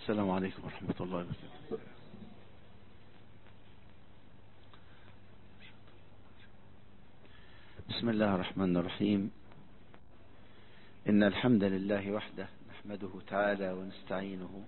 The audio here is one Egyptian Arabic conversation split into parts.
السلام عليكم ورحمة الله وبركاته بسم الله الرحمن الرحيم إن الحمد لله وحده نحمده تعالى ونستعينه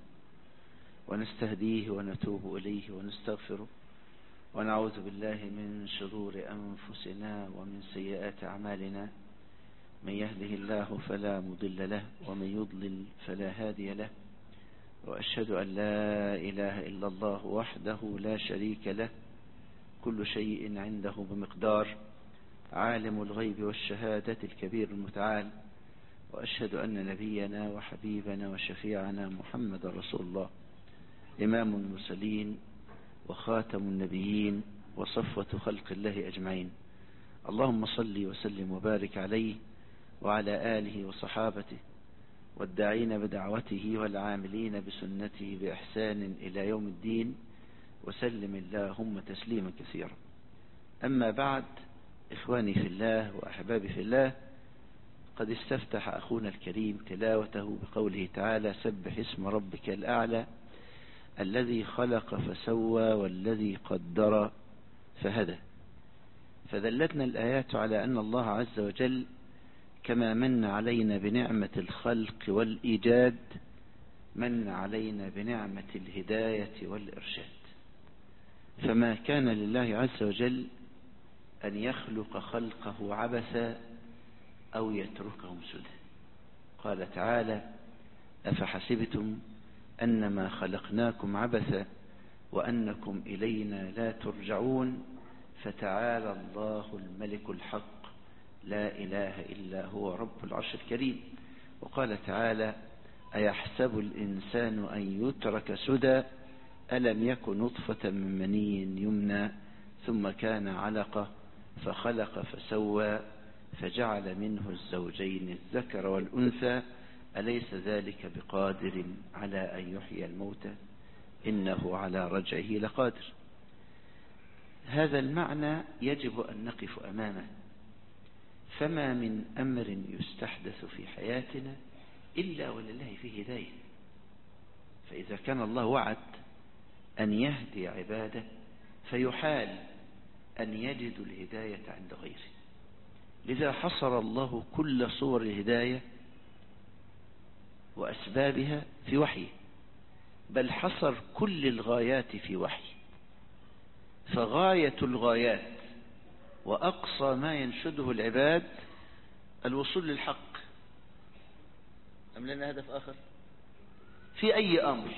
ونستهديه ونتوب إليه ونستغفره ونعوذ بالله من شرور أنفسنا ومن سيئات أعمالنا من يهده الله فلا مضل له ومن يضلل فلا هادي له وأشهد أن لا إله إلا الله وحده لا شريك له كل شيء عنده بمقدار عالم الغيب والشهادة الكبير المتعال وأشهد أن نبينا وحبيبنا وشفيعنا محمد رسول الله إمام المرسلين وخاتم النبيين وصفوة خلق الله أجمعين اللهم صل وسلم وبارك عليه وعلى آله وصحابته والداعين بدعوته والعاملين بسنته بإحسان إلى يوم الدين وسلم اللهم تسليما كثيرا أما بعد إخواني في الله وأحبابي في الله قد استفتح أخونا الكريم تلاوته بقوله تعالى سبح اسم ربك الأعلى الذي خلق فسوى والذي قدر فهدى فدلتنا الآيات على أن الله عز وجل كما من علينا بنعمة الخلق والإيجاد من علينا بنعمة الهداية والإرشاد فما كان لله عز وجل أن يخلق خلقه عبثا أو يتركهم سدى قال تعالى أفحسبتم أنما خلقناكم عبثا وأنكم إلينا لا ترجعون فتعالى الله الملك الحق لا إله إلا هو رب العرش الكريم وقال تعالى أيحسب الإنسان أن يترك سدى ألم يكن نطفة من مني يمنى ثم كان علقة فخلق فسوى فجعل منه الزوجين الذكر والأنثى أليس ذلك بقادر على أن يحيي الموتى إنه على رجعه لقادر هذا المعنى يجب أن نقف أمامه فما من أمر يستحدث في حياتنا إلا ولله فيه هداية فإذا كان الله وعد أن يهدي عباده فيحال أن يجدوا الهداية عند غيره لذا حصر الله كل صور الهداية وأسبابها في وحيه بل حصر كل الغايات في وحي فغاية الغايات وأقصى ما ينشده العباد الوصول للحق أم لنا هدف آخر في أي أمر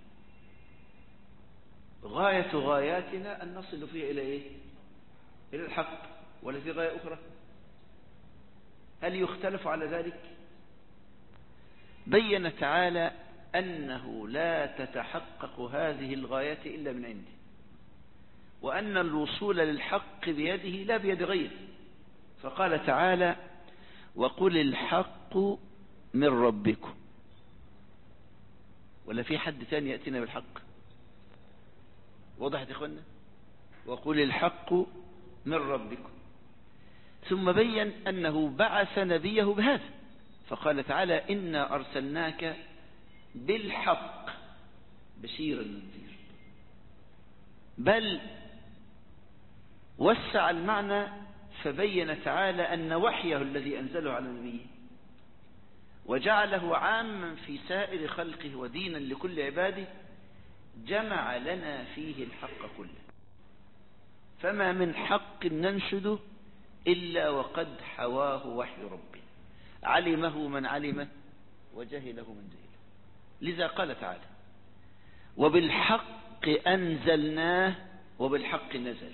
غاية غاياتنا أن نصل فيها إلى إيه إلى الحق ولا في غاية أخرى هل يختلف على ذلك بين تعالى أنه لا تتحقق هذه الغاية إلا من عنده وأن الوصول للحق بيده لا بيد غيره فقال تعالى وقل الحق من ربكم ولا في حد ثاني يأتينا بالحق وضحت إخوانا وقل الحق من ربكم ثم بين أنه بعث نبيه بهذا فقال تعالى إنا أرسلناك بالحق بشيرا نذير بل وسع المعنى فبين تعالى أن وحيه الذي أنزله على نبيه وجعله عاما في سائر خلقه ودينا لكل عباده جمع لنا فيه الحق كله فما من حق ننشده إلا وقد حواه وحي ربه علمه من علمه وجهله من جهله لذا قال تعالى وبالحق أنزلناه وبالحق نزل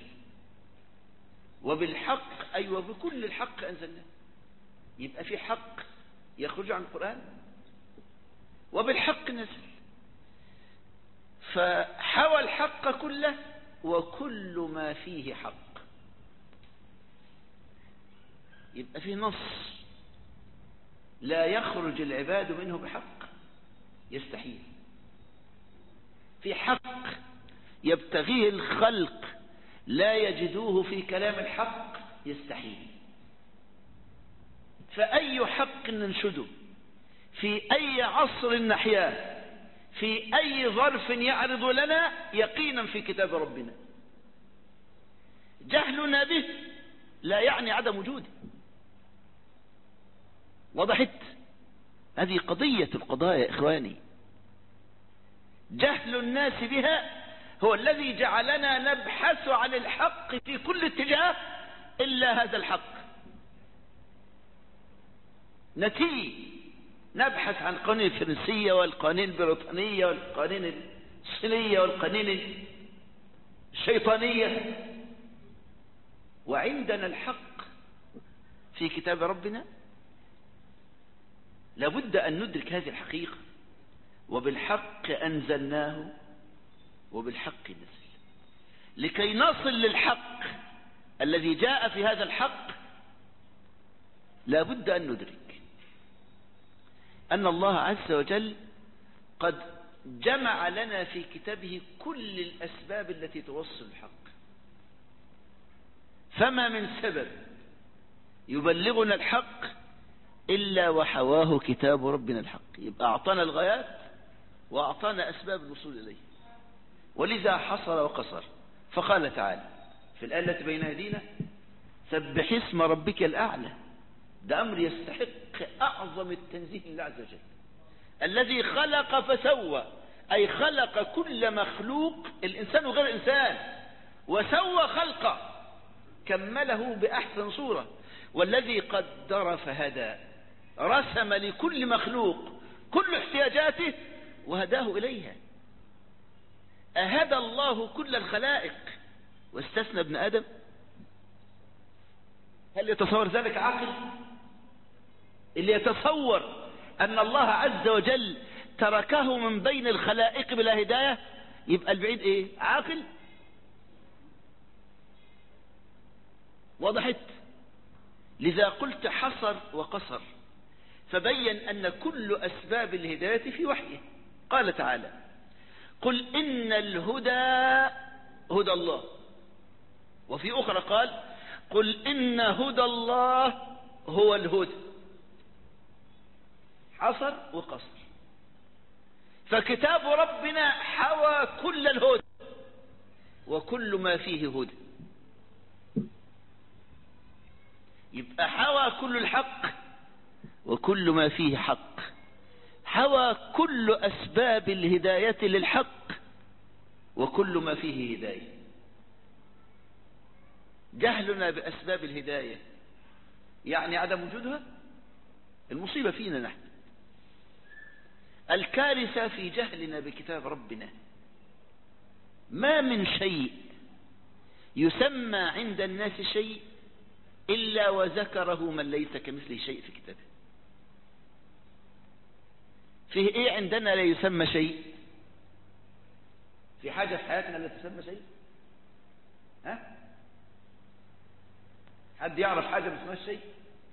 وبالحق أي أيوة وبكل الحق أنزلناه يبقى في حق يخرج عن القرآن وبالحق نزل فحوى الحق كله وكل ما فيه حق يبقى في نص لا يخرج العباد منه بحق يستحيل في حق يبتغيه الخلق لا يجدوه في كلام الحق يستحيل فأي حق ننشده في أي عصر نحياه في أي ظرف يعرض لنا يقينا في كتاب ربنا جهلنا به لا يعني عدم وجوده وضحت هذه قضية القضايا يا إخواني جهل الناس بها هو الذي جعلنا نبحث عن الحق في كل اتجاه إلا هذا الحق نتي نبحث عن القوانين الفرنسية والقوانين البريطانية والقوانين الصينية والقوانين الشيطانية وعندنا الحق في كتاب ربنا لابد أن ندرك هذه الحقيقة وبالحق أنزلناه وبالحق نزل لكي نصل للحق الذي جاء في هذا الحق لابد أن ندرك أن الله عز وجل قد جمع لنا في كتابه كل الأسباب التي توصل الحق فما من سبب يبلغنا الحق إلا وحواه كتاب ربنا الحق يبقى أعطانا الغايات وأعطانا أسباب الوصول إليه ولذا حصر وقصر فقال تعالى في الآية التي بين يدينا سبح اسم ربك الأعلى ده أمر يستحق أعظم التنزيه لله عز وجل الذي خلق فسوى أي خلق كل مخلوق الإنسان وغير الإنسان وسوى خلقه كمله بأحسن صورة والذي قدر فهدى رسم لكل مخلوق كل احتياجاته وهداه إليها أهدى الله كل الخلائق واستثنى ابن آدم هل يتصور ذلك عاقل اللي يتصور أن الله عز وجل تركه من بين الخلائق بلا هداية يبقى البعيد ايه عاقل وضحت لذا قلت حصر وقصر فبين أن كل أسباب الهداية في وحيه قال تعالى قل إن الهدى هدى الله وفي أخرى قال قل إن هدى الله هو الهدى حصر وقصر فكتاب ربنا حوى كل الهدى وكل ما فيه هدى يبقى حوى كل الحق وكل ما فيه حق حوى كل أسباب الهداية للحق وكل ما فيه هداية جهلنا بأسباب الهداية يعني عدم وجودها المصيبة فينا نحن الكارثة في جهلنا بكتاب ربنا ما من شيء يسمى عند الناس شيء إلا وذكره من ليس كمثله شيء في كتابه فيه ايه عندنا لا يسمى شيء في حاجة في حياتنا لا تسمى شيء ها حد يعرف حاجة ما اسمها شيء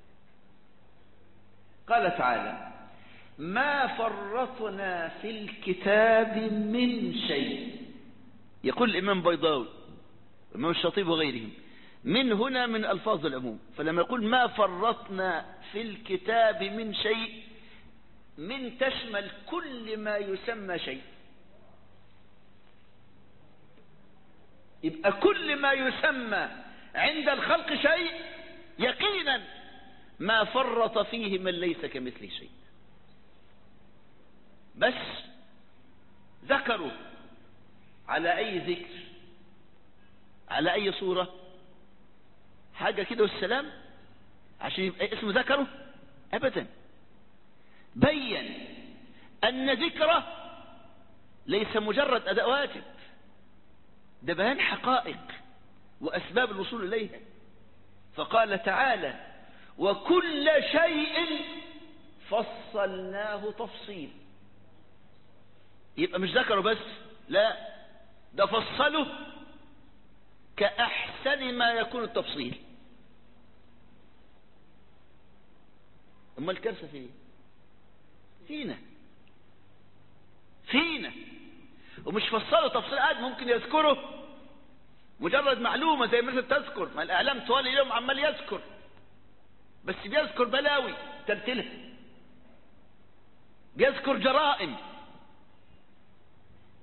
قال تعالى ما فرطنا في الكتاب من شيء يقول الإمام بيضاوي الإمام الشاطبي وغيرهم من هنا من ألفاظ العموم فلما يقول ما فرطنا في الكتاب من شيء من تشمل كل ما يسمى شيء يبقى كل ما يسمى عند الخلق شيء يقينا ما فرط فيه من ليس كمثله شيء بس ذكروا على أي ذكر على أي صورة حاجة كده والسلام عشان يبقى اسمه ذكره أبدا بين أن ذكره ليس مجرد أداء واجب ده بيان حقائق وأسباب الوصول إليها فقال تعالى وكل شيء فصلناه تفصيل يبقى مش ذكره بس لا ده فصله كأحسن ما يكون التفصيل أما الكارثة في فينا فينا ومش فصله تفصيل قاعد ممكن يذكره مجرد معلومة زي مثل تذكر ما الإعلام طوال اليوم عمال يذكر بس بيذكر بلاوي تبتلها بيذكر جرائم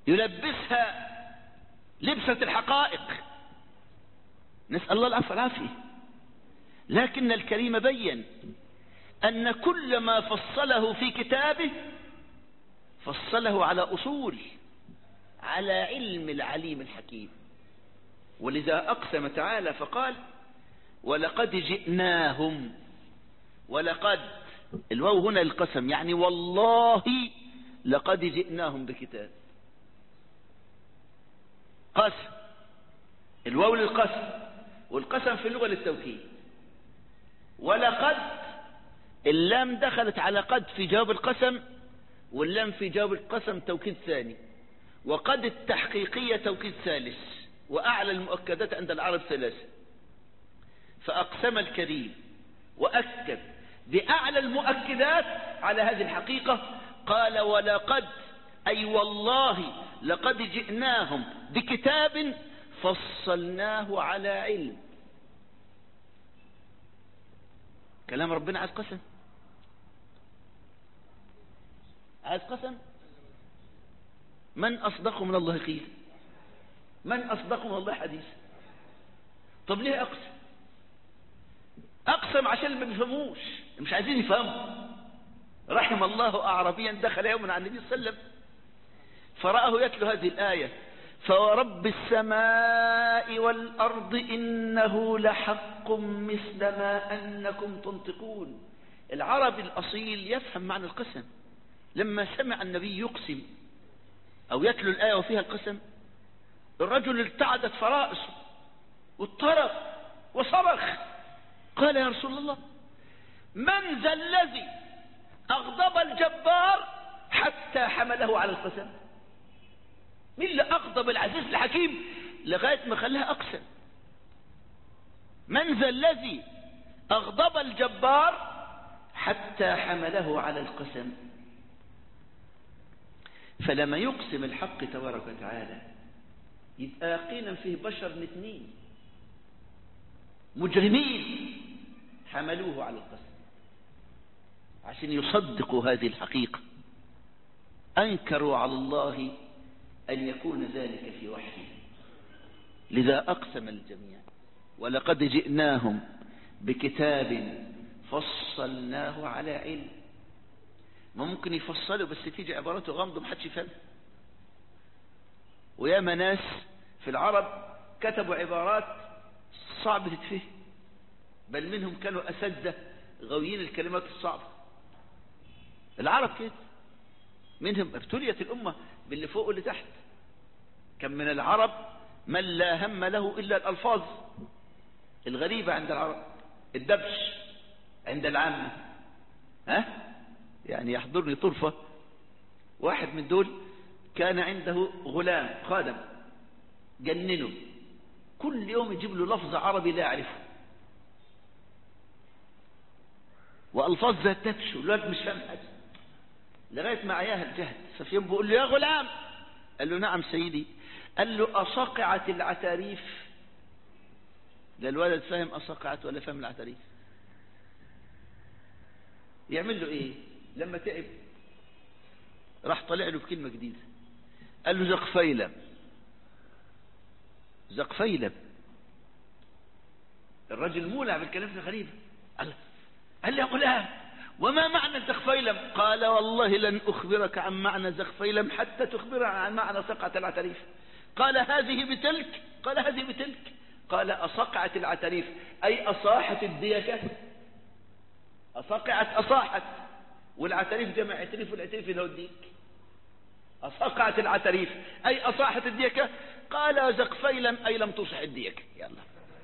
يلبسها لبسة الحقائق نسأل الله العفو والعافية لكن الكريم بين أن كل ما فصله في كتابه فصله على أصول على علم العليم الحكيم ولذا أقسم تعالى فقال ولقد جئناهم ولقد الواو هنا القسم يعني والله لقد جئناهم بكتاب قسم الواو للقسم والقسم في اللغة للتوكيد ولقد اللام دخلت على قد في جواب القسم واللام في جواب القسم توكيد ثاني وقد التحقيقية توكيد ثالث وأعلى المؤكدات عند العرب ثلاثة فأقسم الكريم وأكد بأعلى المؤكدات على هذه الحقيقة قال ولقد أي والله لقد جئناهم بكتاب فصلناه على علم كلام ربنا عايز قسم عايز قسم من أصدق من الله قيل من أصدق من الله حديث طب ليه أقسم أقسم عشان ما بيفهموش مش عايزين يفهموا رحم الله أعربيا دخل يوما على النبي صلى الله عليه وسلم فرآه يتلو هذه الآية فورب السماء والأرض إنه لحق مثل ما أنكم تنطقون العربي الأصيل يفهم معنى القسم لما سمع النبي يقسم أو يتلو الآية وفيها القسم الرجل ارتعدت فرائصه واضطرب وصرخ قال يا رسول الله من ذا الذي أغضب الجبار حتى حمله على القسم مين اللي أغضب العزيز الحكيم لغاية ما خلاها أقسم من ذا الذي أغضب الجبار حتى حمله على القسم فلما يقسم الحق تبارك وتعالى يبقى يقينا فيه بشر الاثنين مجرمين حملوه على القسم عشان يصدقوا هذه الحقيقة أنكروا على الله أن يكون ذلك في وحيه لذا أقسم الجميع ولقد جئناهم بكتاب فصلناه على علم ممكن يفصلوا بس تيجي عبارته غامضة محدش يفهم وياما ناس في العرب كتبوا عبارات صعب تتفهم بل منهم كانوا أسدة غاويين الكلمات الصعبة العرب كده منهم ابتليت الأمة باللي فوق واللي تحت كان من العرب من لا هم له إلا الألفاظ الغريبة عند العرب الدبش عند العامة ها يعني يحضرني طرفة واحد من دول كان عنده غلام خادم جننه كل يوم يجيب له لفظ عربي لا يعرفه وألفاظ ذات تبش والولد مش فاهم حاجة لغاية ما عياها الجهد ففي يوم بيقول له يا غلام قال له نعم سيدي قال له أصقعت العتاريف ده الولد فاهم أصقعت ولا فاهم العتاريف يعمل له ايه لما تعب راح طلع له بكلمة جديدة قال له زقفيلم زقفيلم الرجل مولع بالكلام غريب قال قال يا غلام وما معنى زخفيلم قال والله لن أخبرك عن معنى زخفيلم حتى تخبر عن معنى سقعة العتريف قال هذه بتلك قال هذه بتلك قال أصقعت العتريف أي أصاحت الديكة أصقعت أصاحت والعتريف جمع عتريف والعتريف اللي هو الديك أصقعت العتريف أي أصاحت الديكة قال زقفيلم أي لم تصح الديكة يلا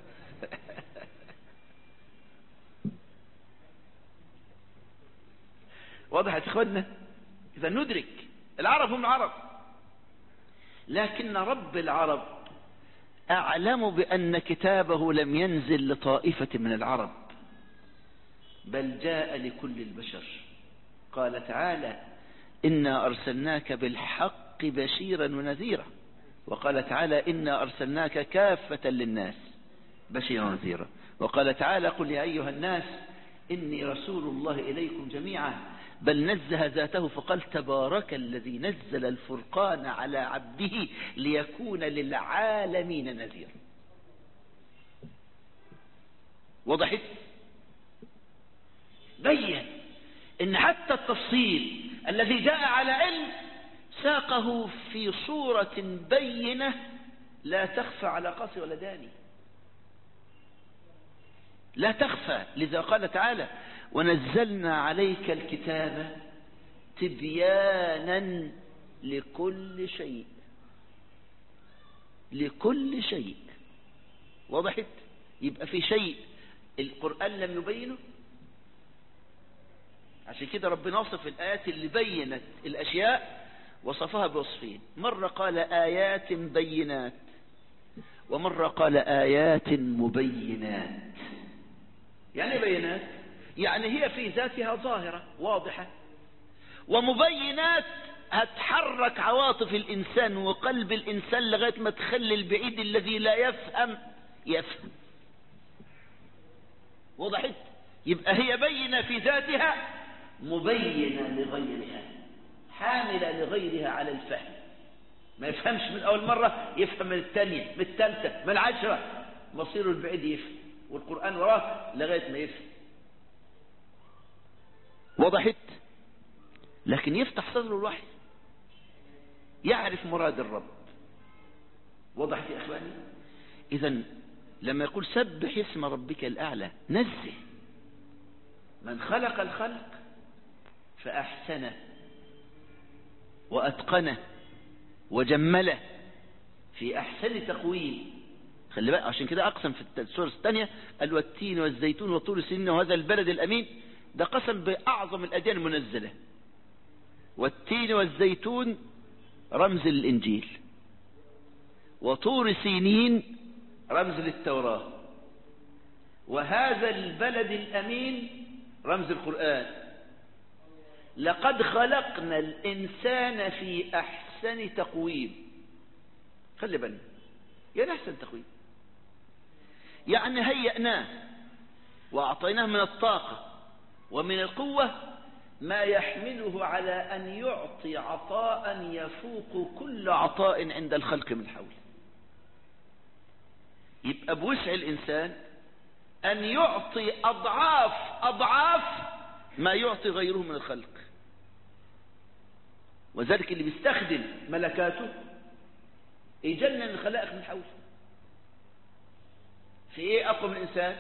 واضح يا اخواننا اذا ندرك العرب هم العرب لكن رب العرب اعلم بان كتابه لم ينزل لطائفة من العرب بل جاء لكل البشر قال تعالى إنا أرسلناك بالحق بشيرا ونذيرا وقال تعالى إنا أرسلناك كافة للناس بشيرا ونذيرا وقال تعالى قل يا أيها الناس إني رسول الله إليكم جميعا بل نزه ذاته فقال تبارك الذي نزل الفرقان على عبده ليكون للعالمين نذيرا وضحت بين ان حتى التفصيل الذي جاء على علم ساقه في صورة بينة لا تخفى على قصي ولا داني لا تخفى لذا قال تعالى ونزلنا عليك الكتاب تبيانا لكل شيء لكل شيء وضحت يبقى في شيء القرآن لم يبينه عشان كده ربنا وصف الآيات اللي بينت الأشياء وصفها بوصفين مرة قال آيات بينات ومرة قال آيات مبينات يعني بينات يعني هي في ذاتها ظاهرة واضحة ومبينات هتحرك عواطف الإنسان وقلب الإنسان لغاية ما تخلي البعيد الذي لا يفهم يفهم وضحت يبقى هي بينة في ذاتها مبينة لغيرها حاملة لغيرها على الفهم ما يفهمش من أول مرة يفهم من الثانية من الثالثة من العشرة مصير البعيد يفهم والقرآن وراه لغاية ما يفهم وضحت لكن يفتح صدره الوحي يعرف مراد الرب وضحت يا إخواني إذا لما يقول سبح اسم ربك الأعلى نزه من خلق الخلق فأحسنه وأتقنه وجمله في أحسن تقويم خلي بقى عشان كده أقسم في السورة الثانية قال والتين والزيتون وطول السنين وهذا البلد الأمين ده قسم بأعظم الأديان المنزلة والتين والزيتون رمز للإنجيل وطور سينين رمز للتوراة وهذا البلد الأمين رمز القرآن لقد خلقنا الإنسان في أحسن تقويم خلي بالنا يعني أحسن تقويم يعني هيئناه وأعطيناه من الطاقة ومن القوة ما يحمله على أن يعطي عطاء يفوق كل عطاء عند الخلق من حوله يبقى بوسع الإنسان أن يعطي أضعاف أضعاف ما يعطي غيره من الخلق وذلك اللي بيستخدم ملكاته يجنن الخلائق من حوله في ايه اقوى من الانسان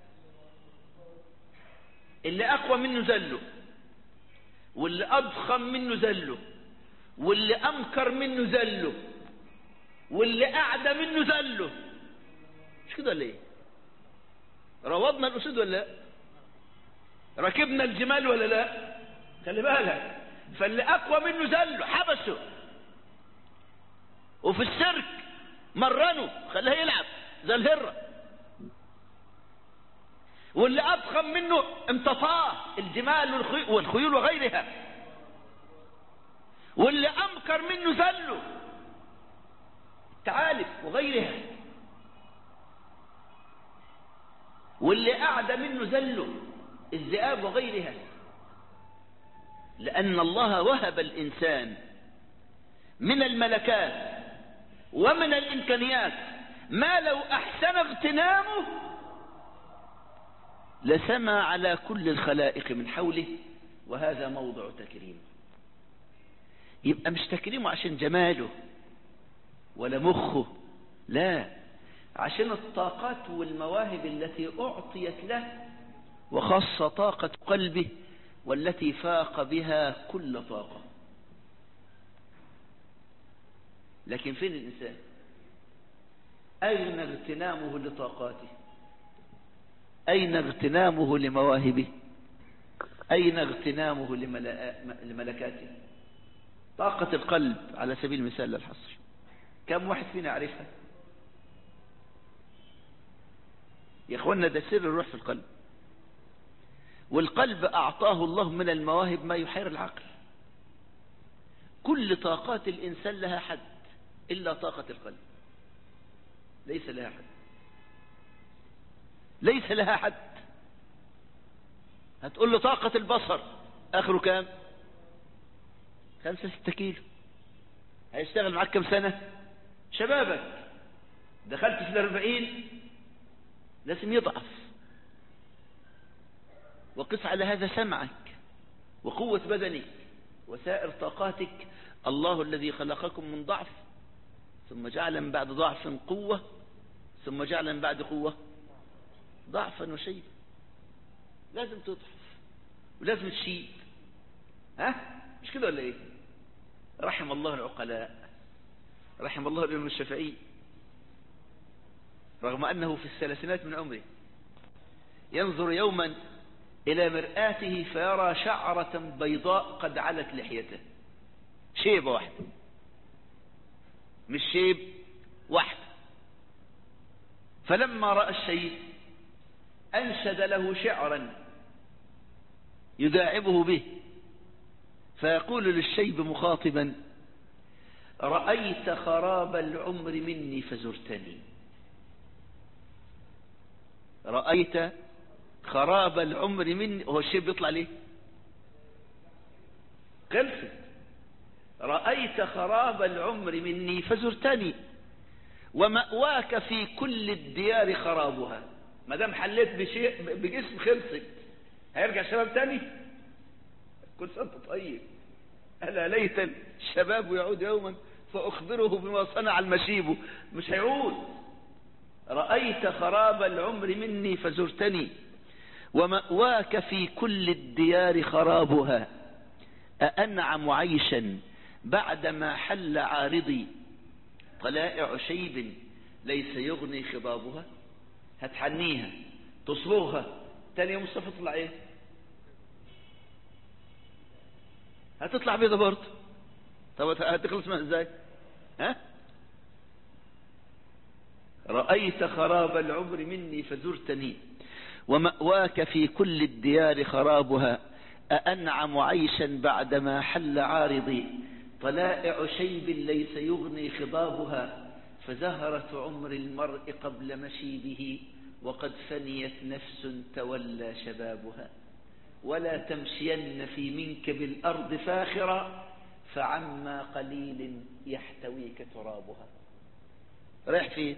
اللي اقوى منه زله واللي اضخم منه زله واللي امكر منه زله واللي اعدى منه زله مش كده ولا ايه روضنا الاسود ولا لا ركبنا الجمال ولا لا خلي بالك فاللي اقوى منه زله حبسه وفي السيرك مرنه خلاه يلعب زي الهره واللي أضخم منه امتطاه الجمال والخيول وغيرها واللي أمكر منه زله التعالف وغيرها واللي أعدى منه زله الذئاب وغيرها لأن الله وهب الإنسان من الملكات ومن الإمكانيات ما لو أحسن اغتنامه لسمى على كل الخلائق من حوله وهذا موضع تكريمه يبقى مش تكريمه عشان جماله ولا مخه لا عشان الطاقات والمواهب التي أعطيت له وخاصة طاقة قلبه والتي فاق بها كل طاقة لكن فين الإنسان أين اغتنامه لطاقاته أين اغتنامه لمواهبه أين اغتنامه لملكاته طاقة القلب على سبيل المثال للحصر كم واحد فينا يعرفها يا اخوانا ده سر الروح في القلب والقلب أعطاه الله من المواهب ما يحير العقل كل طاقات الإنسان لها حد إلا طاقة القلب ليس لها حد ليس لها حد هتقول له طاقة البصر اخره كام خمسة ستة كيلو هيشتغل معاك كم سنة شبابك دخلت في الاربعين لازم يضعف وقس على هذا سمعك وقوة بدنك وسائر طاقاتك الله الذي خلقكم من ضعف ثم جعل من بعد ضعف قوة ثم جعل من بعد قوة ضعفا وشيبا لازم تضعف ولازم تشيب ها مش كده ولا ايه رحم الله العقلاء رحم الله الإمام الشافعي رغم أنه في الثلاثينات من عمره ينظر يوما إلى مرآته فيرى شعرة بيضاء قد علت لحيته شيبة واحدة مش شيب واحدة فلما رأى الشيء أنشد له شعرا يداعبه به فيقول للشيب مخاطبا رأيت خراب العمر مني فزرتني رأيت خراب العمر مني هو الشيب بيطلع ليه خلصت رأيت خراب العمر مني فزرتني ومأواك في كل الديار خرابها ما دام حليت بشيء بجسم خلصت هيرجع شباب تاني كل سنة طيب ألا ليت الشباب يعود يوما فأخبره بما صنع المشيب مش هيعود رأيت خراب العمر مني فزرتني ومأواك في كل الديار خرابها أأنعم عيشا بعدما حل عارضي طلائع شيب ليس يغني خضابها هتحنيها تصبغها تاني يوم الصف تطلع ايه هتطلع بيضة برضه طب هتخلص منها ازاي ها رأيت خراب العمر مني فزرتني ومأواك في كل الديار خرابها أأنعم عيشا بعدما حل عارضي طلائع شيب ليس يغني خضابها فزهرة عمر المرء قبل مشيبه وقد فنيت نفس تولى شبابها ولا تمشين في منكب الأرض فاخرة فعما قليل يحتويك ترابها رايح فين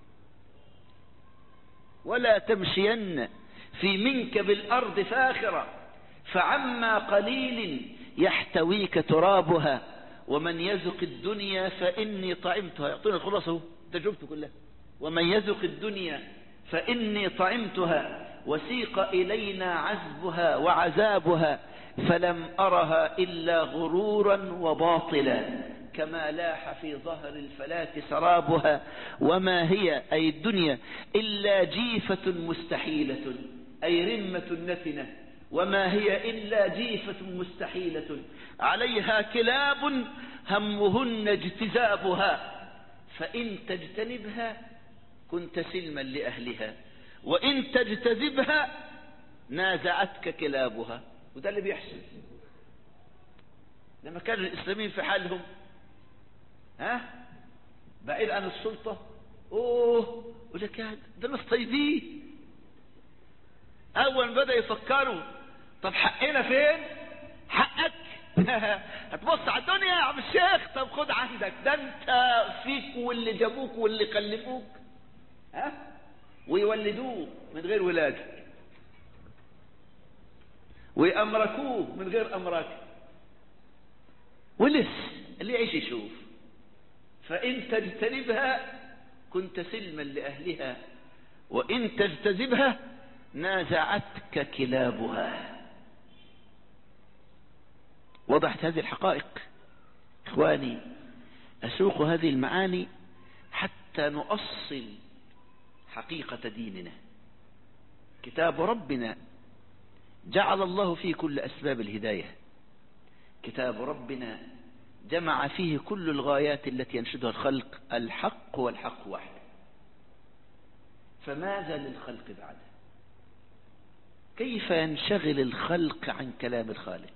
ولا تمشين في منكب الأرض فاخرة فعما قليل يحتويك ترابها ومن يزق الدنيا فإني طعمتها يعطينا الخلاصة تجربته كلها ومن يزق الدنيا فإني طعمتها وسيق إلينا عذبها وعذابها فلم أرها إلا غرورا وباطلا كما لاح في ظهر الفلاة سرابها وما هي أي الدنيا إلا جيفة مستحيلة أي رمة نتنة وما هي إلا جيفة مستحيلة عليها كلاب همهن اجتذابها فإن تجتنبها كنت سلما لأهلها وإن تجتذبها نازعتك كلابها وده اللي بيحصل لما كان الإسلاميين في حالهم ها بعيد عن السلطة اوه وده كان ده ناس طيبين اول ما بدأ يفكروا طب حقنا فين حقك هتبص على الدنيا يا عم الشيخ طب خد عندك ده انت فيك واللي جابوك واللي خلفوك ها ويولدوه من غير ولادة ويأمركوه من غير أمرك ولس اللي يعيش يشوف فإن تجتنبها كنت سلما لأهلها وإن تجتذبها نازعتك كلابها وضحت هذه الحقائق إخواني أسوق هذه المعاني حتى نؤصل حقيقة ديننا كتاب ربنا جعل الله فيه كل أسباب الهداية كتاب ربنا جمع فيه كل الغايات التي ينشدها الخلق الحق والحق واحد فماذا للخلق بعده كيف ينشغل الخلق عن كلام الخالق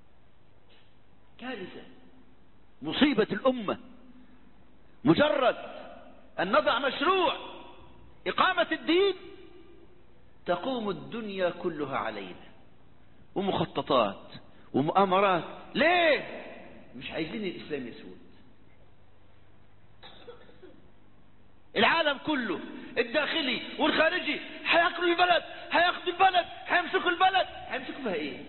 كارثة مصيبة الأمة مجرد أن نضع مشروع إقامة الدين تقوم الدنيا كلها علينا ومخططات ومؤامرات ليه مش عايزين الإسلام يسود العالم كله الداخلي والخارجي هياكلوا البلد هياخدوا البلد هيمسكوا البلد هيمسكوا فيها ايه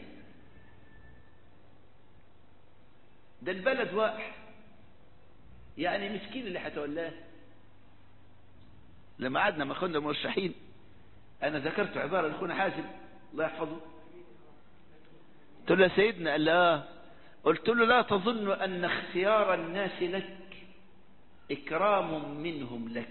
ده البلد واقع يعني مسكين اللي هتولاه لما قعدنا ما كنا مرشحين انا ذكرت عباره لاخونا حازم الله يحفظه قلت له يا سيدنا قال لا قلت له لا تظن ان اختيار الناس لك اكرام منهم لك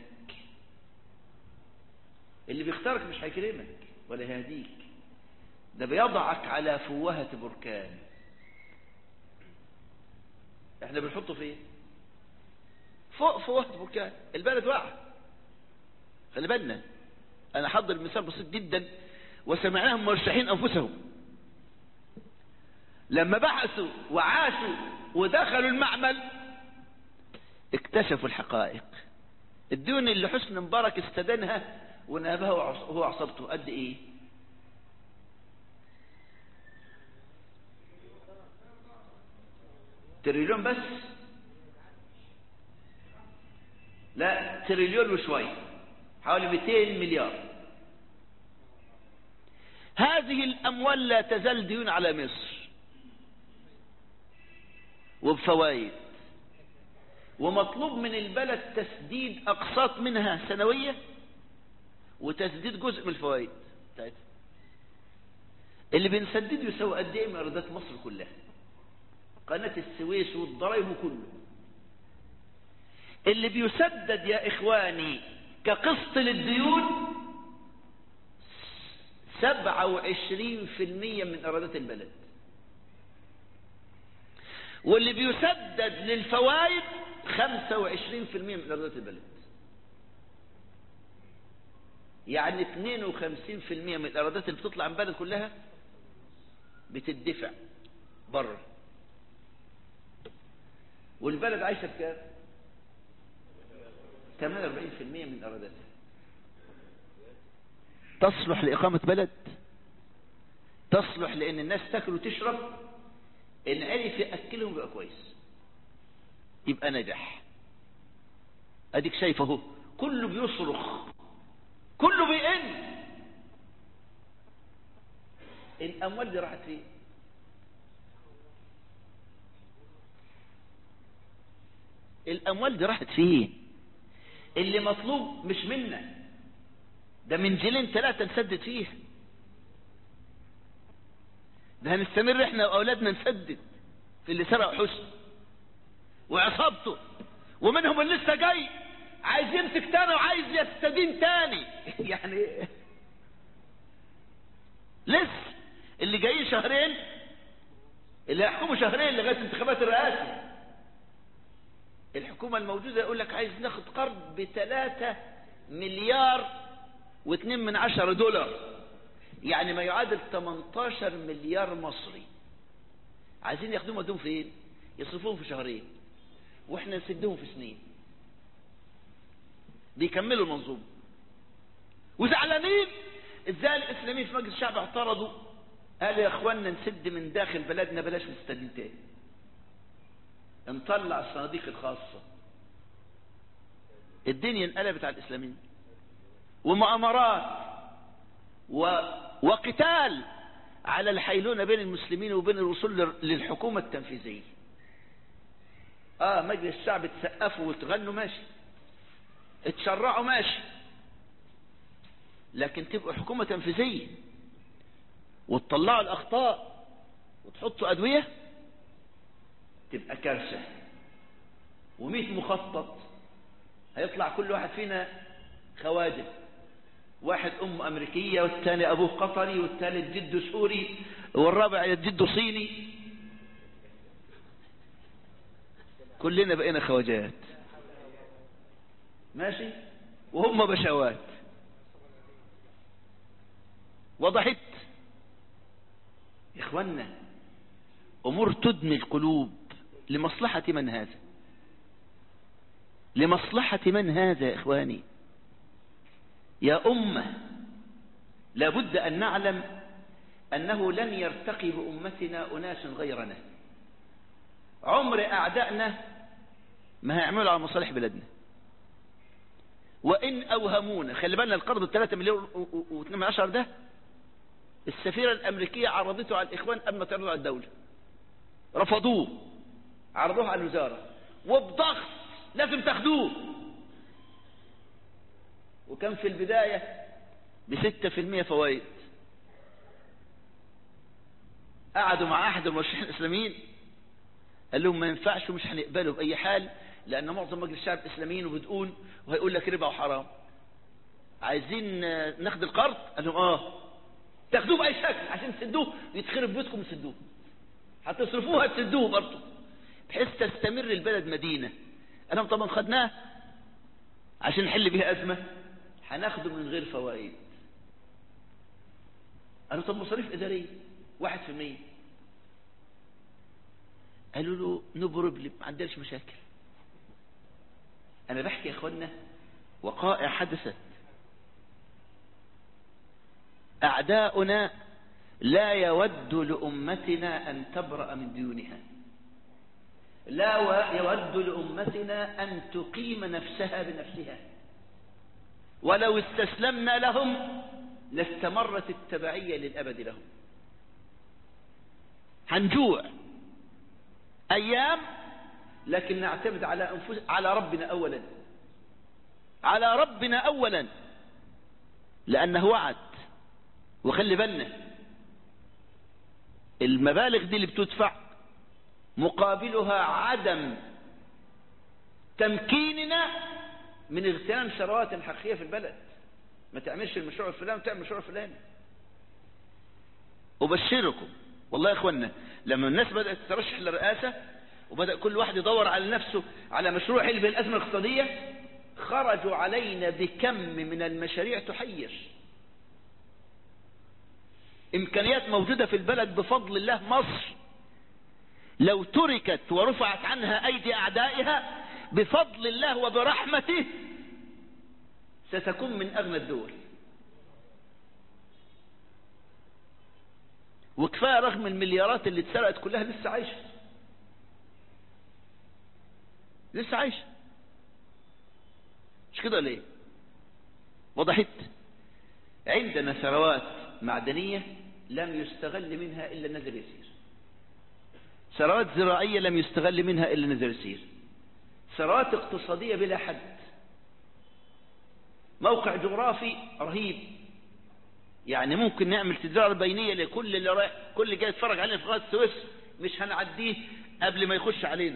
اللي بيختارك مش هيكرمك ولا يهديك ده بيضعك على فوهة بركان احنا بنحطه فين فوق فوهة بركان البلد واقع خلي بالنا انا حضر مثال بسيط جدا وسمعناهم مرشحين انفسهم لما بحثوا وعاشوا ودخلوا المعمل اكتشفوا الحقائق الديون اللي حسن مبارك استدانها ونابها هو عصبته قد ايه تريليون بس لا تريليون وشوي حوالي 200 مليار هذه الأموال لا تزال ديون على مصر وبفوائد ومطلوب من البلد تسديد أقساط منها سنوية وتسديد جزء من الفوائد بتاعتها اللي بنسدده يساوي قد ايه من ايرادات مصر كلها قناة السويس والضرايب كله اللي بيسدد يا اخواني كقسط للديون سبعة وعشرين في المية من ايرادات البلد واللي بيسدد للفوائد خمسة وعشرين في المية من ايرادات البلد يعني 52% من الايرادات اللي بتطلع من البلد كلها بتدفع بره والبلد عايشه بكام 48% من ايراداتها تصلح لاقامه بلد تصلح لان الناس تاكل وتشرب ان عرف ياكلهم يبقى كويس يبقى نجح اديك شايف اهو كله بيصرخ كله بيقل الاموال دي راحت فين الاموال دي راحت فين اللي مطلوب مش منا ده من جيلين ثلاثة نسدد فيها ده هنستمر احنا واولادنا نسدد في اللي سرق حسن وعصابته ومنهم اللي لسه جاي عايز يمسك تاني وعايز يستدين تاني يعني لسه اللي جايين شهرين اللي هيحكموا شهرين لغايه انتخابات الرئاسه الحكومه الموجوده يقول لك عايز ناخد قرض بثلاثة مليار واثنين من عشرة دولار يعني ما يعادل 18 مليار مصري عايزين ياخدوهم ودوهم فين يصرفوهم في شهرين واحنا نسدهم في سنين بيكملوا المنظومه وزعلانين ازاي الاسلاميين في مجلس الشعب اعترضوا قالوا يا اخوانا نسد من داخل بلدنا بلاش نستدين تاني نطلع الصناديق الخاصه الدنيا انقلبت على الاسلاميين ومؤامرات و... وقتال على الحيلونه بين المسلمين وبين الوصول للحكومه التنفيذيه اه مجلس الشعب تسقفوا وتغنوا ماشي اتشرعوا ماشي لكن تبقوا حكومة تنفيذية وتطلعوا الأخطاء وتحطوا أدوية تبقى كارثة ومئة مخطط هيطلع كل واحد فينا خوادم واحد أم أمريكية والثاني أبوه قطري والثالث جده سوري والرابع جده صيني كلنا بقينا خواجات ماشي وهم بشوات وضحت يا اخوانا امور تدمي القلوب لمصلحة من هذا لمصلحة من هذا يا اخواني يا امة لابد ان نعلم أنه لن يرتقي بأمتنا أناس غيرنا عمر أعدائنا ما هيعملوا على مصالح بلادنا وإن أوهمونا خلي بالنا القرض الثلاثة مليون واثنين عشر ده السفيرة الأمريكية عرضته على الإخوان قبل ما تعرضوا على الدولة رفضوه عرضوه على الوزارة وبضغط لازم تاخدوه وكان في البداية بستة في المية فوائد قعدوا مع أحد المرشحين الإسلاميين قال لهم ما ينفعش ومش هنقبله بأي حال لأن معظم مجلس الشعب إسلاميين وبتقول وهيقول لك ربا وحرام عايزين ناخد القرض قال لهم اه تاخدوه بأي شكل عشان تسدوه يتخرب بيوتكم تسدوه هتصرفوها تسدوه برضه بحيث تستمر البلد مدينة قال لهم طبعا خدناه عشان نحل بيها أزمة هناخده من غير فوائد قالوا طب مصاريف إدارية واحد في المية قالوا له نو بروبلم ما عندناش مشاكل أنا بحكي يا إخوانا وقائع حدثت أعداؤنا لا يود لأمتنا أن تبرأ من ديونها لا يود لأمتنا أن تقيم نفسها بنفسها ولو استسلمنا لهم لاستمرت التبعية للأبد لهم هنجوع أيام لكن نعتمد على أنفس على ربنا أولا على ربنا أولا لأنه وعد وخلي بالنا المبالغ دي اللي بتدفع مقابلها عدم تمكيننا من اغتنام ثروات حقيقية في البلد ما تعملش المشروع الفلاني وتعمل المشروع الفلاني أبشركم والله يا اخوانا لما الناس بدأت ترشح للرئاسة وبدأ كل واحد يدور على نفسه على مشروع حل بالأزمة الاقتصادية خرجوا علينا بكم من المشاريع تحير إمكانيات موجودة في البلد بفضل الله مصر لو تركت ورفعت عنها أيدي أعدائها بفضل الله وبرحمته ستكون من أغنى الدول وكفاية رغم المليارات اللي اتسرقت كلها لسه عايشة لسه عايشة مش كده ليه وضحت عندنا ثروات معدنية لم يستغل منها إلا النذر يسير ثروات زراعية لم يستغل منها إلا النذر يسير ثروات اقتصادية بلا حد موقع جغرافي رهيب يعني ممكن نعمل تجارة بينية لكل اللي رايح كل اللي جاي يتفرج علينا في قناة السويس مش هنعديه قبل ما يخش علينا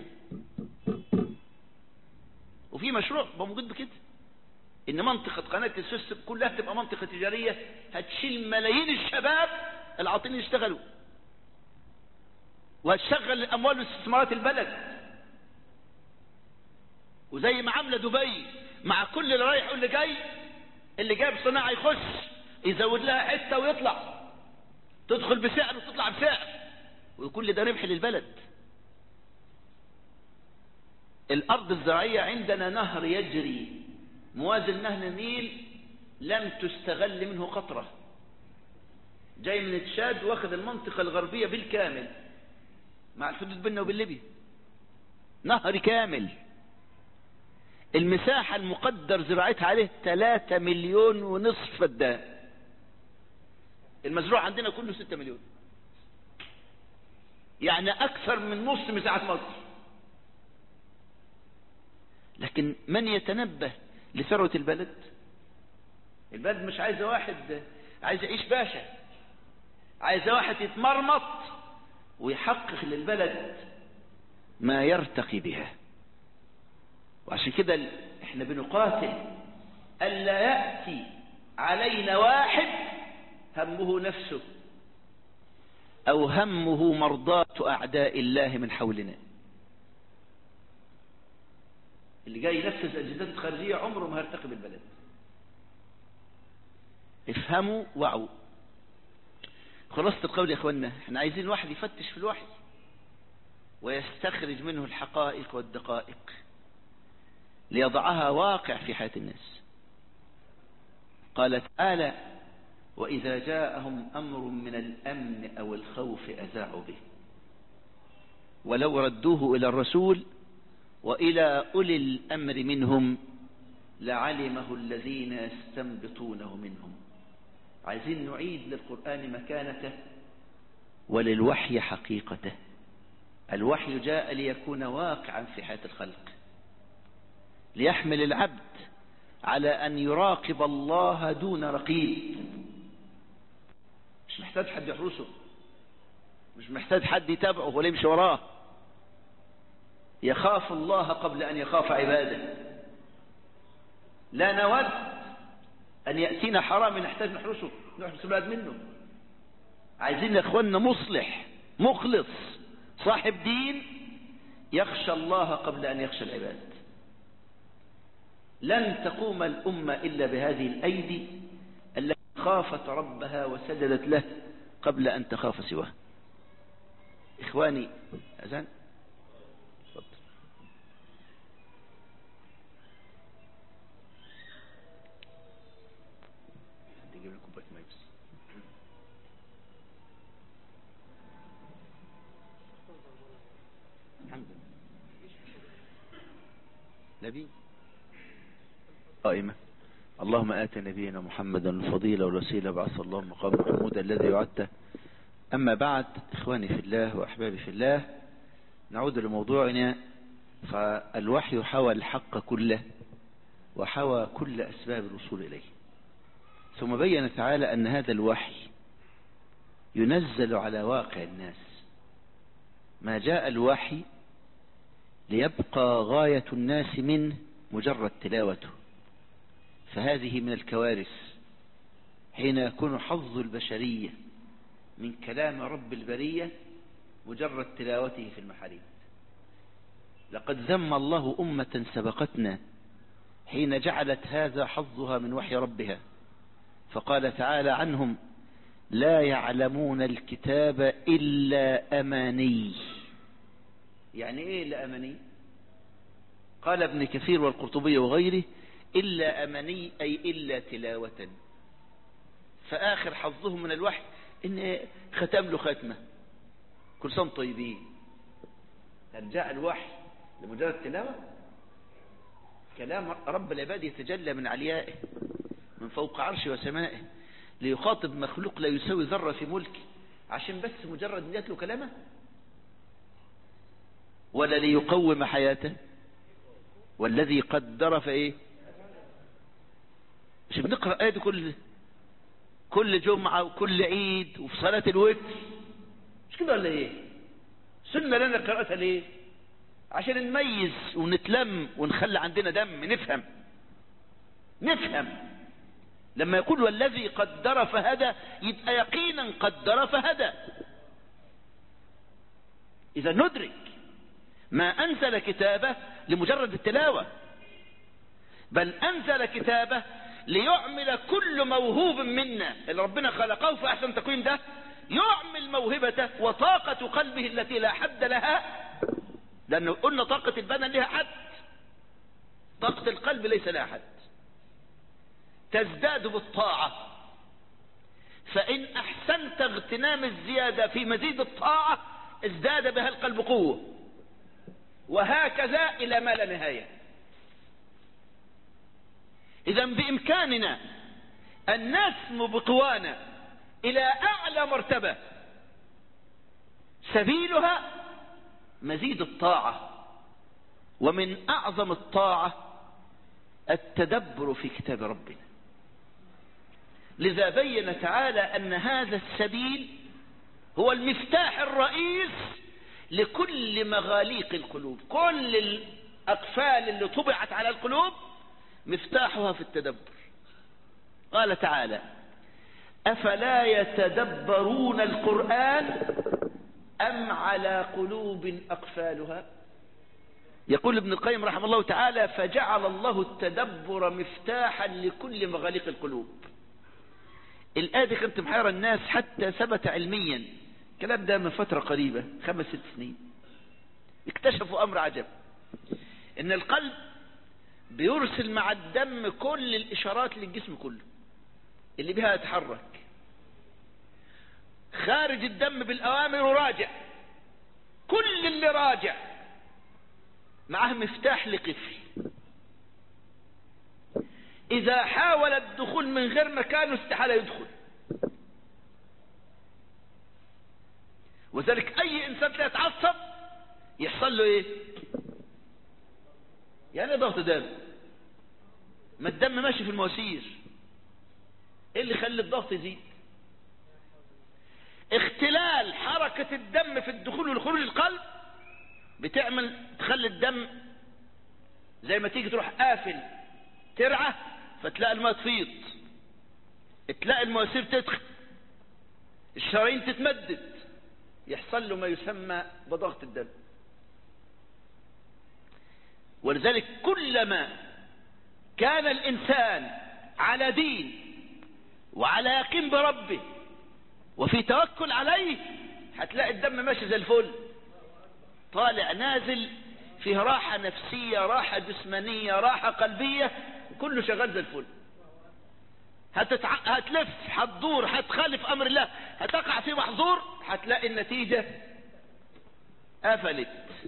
وفي مشروع موجود بكده ان منطقة قناة السويس كلها تبقى منطقة تجارية هتشيل ملايين الشباب العاطلين يشتغلوا وهتشغل اموال واستثمارات البلد وزي ما عامله دبي مع كل اللي رايح واللي جاي اللي جايب صناعة يخش يزود لها حتة ويطلع تدخل بسعر وتطلع بسعر وكل ده ربح للبلد الأرض الزراعية عندنا نهر يجري موازن نهر النيل لم تستغل منه قطرة جاي من تشاد واخد المنطقة الغربية بالكامل مع الحدود بيننا وبين ليبيا نهر كامل المساحة المقدر زراعتها عليه 3 مليون ونصف فدان المزروع عندنا كله 6 مليون يعني أكثر من نص مساحة مصر لكن من يتنبه لثروة البلد البلد مش عايزة واحد عايز يعيش باشا عايزة واحد يتمرمط ويحقق للبلد ما يرتقي بها وعشان كده احنا بنقاتل ألا يأتي علينا واحد همه نفسه أو همه مرضاة أعداء الله من حولنا اللي جاي ينفذ أجهزات الخارجية عمره ما هيرتقي بالبلد افهموا وعوا خلاصة القول يا اخوانا احنا عايزين واحد يفتش في الوحي ويستخرج منه الحقائق والدقائق ليضعها واقع في حياة الناس قال تعالى وإذا جاءهم أمر من الأمن أو الخوف أذاعوا به ولو ردوه إلى الرسول وإلى أولي الأمر منهم لعلمه الذين يستنبطونه منهم عايزين نعيد للقرآن مكانته وللوحي حقيقته الوحي جاء ليكون واقعا في حياة الخلق ليحمل العبد على أن يراقب الله دون رقيب مش محتاج حد يحرسه مش محتاج حد يتابعه ولا يمشي وراه يخاف الله قبل أن يخاف عباده لا نود أن يأتينا حرام نحتاج نحرسه نحرس البلد منه عايزين يا اخواننا مصلح مخلص صاحب دين يخشى الله قبل أن يخشى العباد لن تقوم الأمة إلا بهذه الأيدي التي خافت ربها وسجدت له قبل أن تخاف سواه إخواني أذان تفضل حد يجيب لي كوباية ماء بس الحمد لله نبي قائمة اللهم آت نبينا محمدا الفضيلة والوسيلة بعث الله مقام محمود الذي يعده أما بعد إخواني في الله وأحبابي في الله نعود لموضوعنا فالوحي حوى الحق كله وحوى كل أسباب الوصول إليه ثم بين تعالى أن هذا الوحي ينزل على واقع الناس ما جاء الوحي ليبقى غاية الناس منه مجرد تلاوته فهذه من الكوارث حين يكون حظ البشرية من كلام رب البرية مجرد تلاوته في المحاريب لقد ذم الله أمة سبقتنا حين جعلت هذا حظها من وحي ربها فقال تعالى عنهم لا يعلمون الكتاب إلا أماني يعني إيه إلا أماني قال ابن كثير والقرطبي وغيره إلا أماني أي إلا تلاوة فآخر حظهم من الوحي إن ختم له ختمة كل سنة طيبين هل جاء الوحي لمجرد تلاوة كلام رب العباد يتجلى من عليائه من فوق عرشه وسمائه ليخاطب مخلوق لا يساوي ذرة في ملكه عشان بس مجرد نيات له كلامه ولا ليقوم حياته والذي قدر فايه مش بنقرأ آية كل كل جمعة وكل عيد وفي صلاة الوتر مش كده ولا ايه سنة لنا قراءتها ليه عشان نميز ونتلم ونخلي عندنا دم نفهم نفهم لما يقول والذي قدر فهدى يبقى يقينا قدر فهدى إذا ندرك ما أنزل كتابه لمجرد التلاوة بل أنزل كتابه ليعمل كل موهوب منا اللي ربنا خلقه في أحسن تقويم ده يعمل موهبته وطاقة قلبه التي لا حد لها لأنه قلنا طاقة البدن لها حد طاقة القلب ليس لها حد تزداد بالطاعة فإن أحسنت اغتنام الزيادة في مزيد الطاعة ازداد بها القلب قوة وهكذا إلى ما لا نهاية إذا بإمكاننا أن نسمو بقوانا إلى أعلى مرتبة سبيلها مزيد الطاعة ومن أعظم الطاعة التدبر في كتاب ربنا لذا بين تعالى أن هذا السبيل هو المفتاح الرئيس لكل مغاليق القلوب كل الأقفال اللي طبعت على القلوب مفتاحها في التدبر قال تعالى أفلا يتدبرون القرآن أم على قلوب أقفالها يقول ابن القيم رحمه الله تعالى فجعل الله التدبر مفتاحا لكل مغاليق القلوب الآية دي كانت محيرة الناس حتى ثبت علميا الكلام ده من فترة قريبة خمس ست سنين اكتشفوا أمر عجب إن القلب بيرسل مع الدم كل الإشارات للجسم كله اللي بها يتحرك خارج الدم بالأوامر وراجع كل اللي راجع معاه مفتاح لقفل إذا حاول الدخول من غير مكانه استحالة يدخل وذلك أي إنسان لا يتعصب يحصل له إيه يعني ضغط دم ما الدم ماشي في المواسير ايه اللي يخلي الضغط يزيد اختلال حركة الدم في الدخول والخروج القلب بتعمل تخلي الدم زي ما تيجي تروح قافل ترعى فتلاقي الماء تفيض تلاقي المواسير تدخل الشرايين تتمدد يحصل له ما يسمى بضغط الدم ولذلك كلما كان الإنسان على دين وعلى يقين بربه وفي توكل عليه هتلاقي الدم ماشي زي الفل طالع نازل فيه راحة نفسية راحة جسمانية راحة قلبية كله شغال زي الفل هتتع... هتلف هتدور هتخالف امر الله هتقع في محظور هتلاقي النتيجة قفلت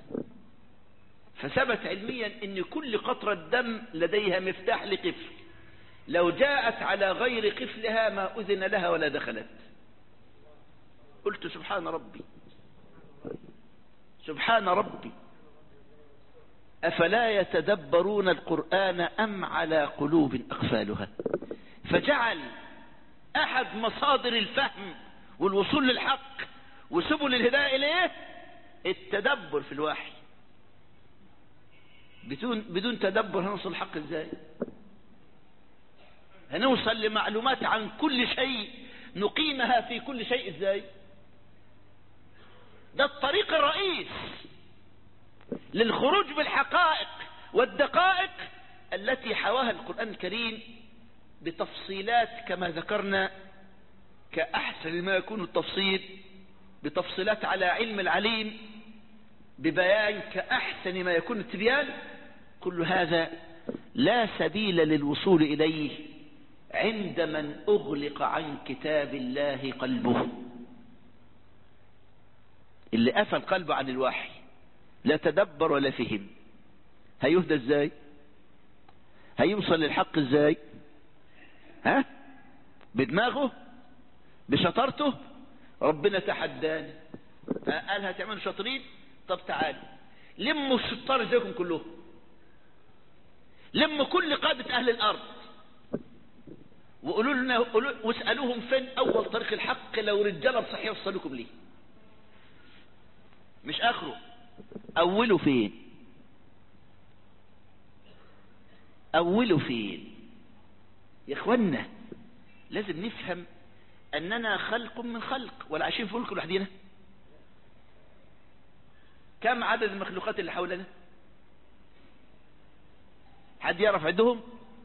فثبت علميا ان كل قطرة دم لديها مفتاح لقفل لو جاءت على غير قفلها ما اذن لها ولا دخلت قلت سبحان ربي سبحان ربي افلا يتدبرون القرآن ام على قلوب اقفالها فجعل احد مصادر الفهم والوصول للحق وسبل الهداية اليه التدبر في الوحي بدون بدون تدبر هنوصل الحق ازاي هنوصل لمعلومات عن كل شيء نقيمها في كل شيء ازاي ده الطريق الرئيس للخروج بالحقائق والدقائق التي حواها القرآن الكريم بتفصيلات كما ذكرنا كأحسن ما يكون التفصيل بتفصيلات على علم العليم ببيان كأحسن ما يكون التبيان كل هذا لا سبيل للوصول إليه عند من أغلق عن كتاب الله قلبه اللي قفل قلبه عن الوحي لا تدبر ولا فهم هيهدى ازاي هيوصل للحق ازاي ها بدماغه بشطارته ربنا تحداني قال هتعملوا شاطرين طب تعالوا لموا الشطار زيكم كلهم لموا كل قادة اهل الارض وقولوا لنا واسألوهم فين اول طريق الحق لو رجاله بصحيح يوصلوكم ليه مش اخره اوله فين اوله فين يا اخوانا لازم نفهم اننا خلق من خلق ولا عايشين في ملك لوحدينا كم عدد المخلوقات اللي حولنا حد يعرف عندهم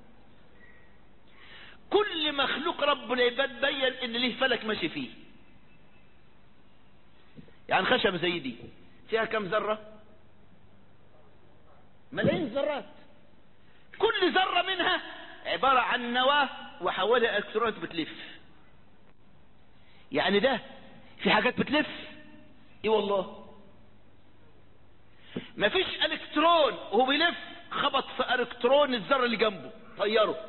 كل مخلوق رب العباد بين ان ليه فلك ماشي فيه يعني خشبة زي دي فيها كم ذرة ملايين ذرات كل ذرة منها عبارة عن نواة وحوالي الكترونات بتلف يعني ده في حاجات بتلف ايه والله مفيش الكترون وهو بيلف خبط في الكترون الذره اللي جنبه طيره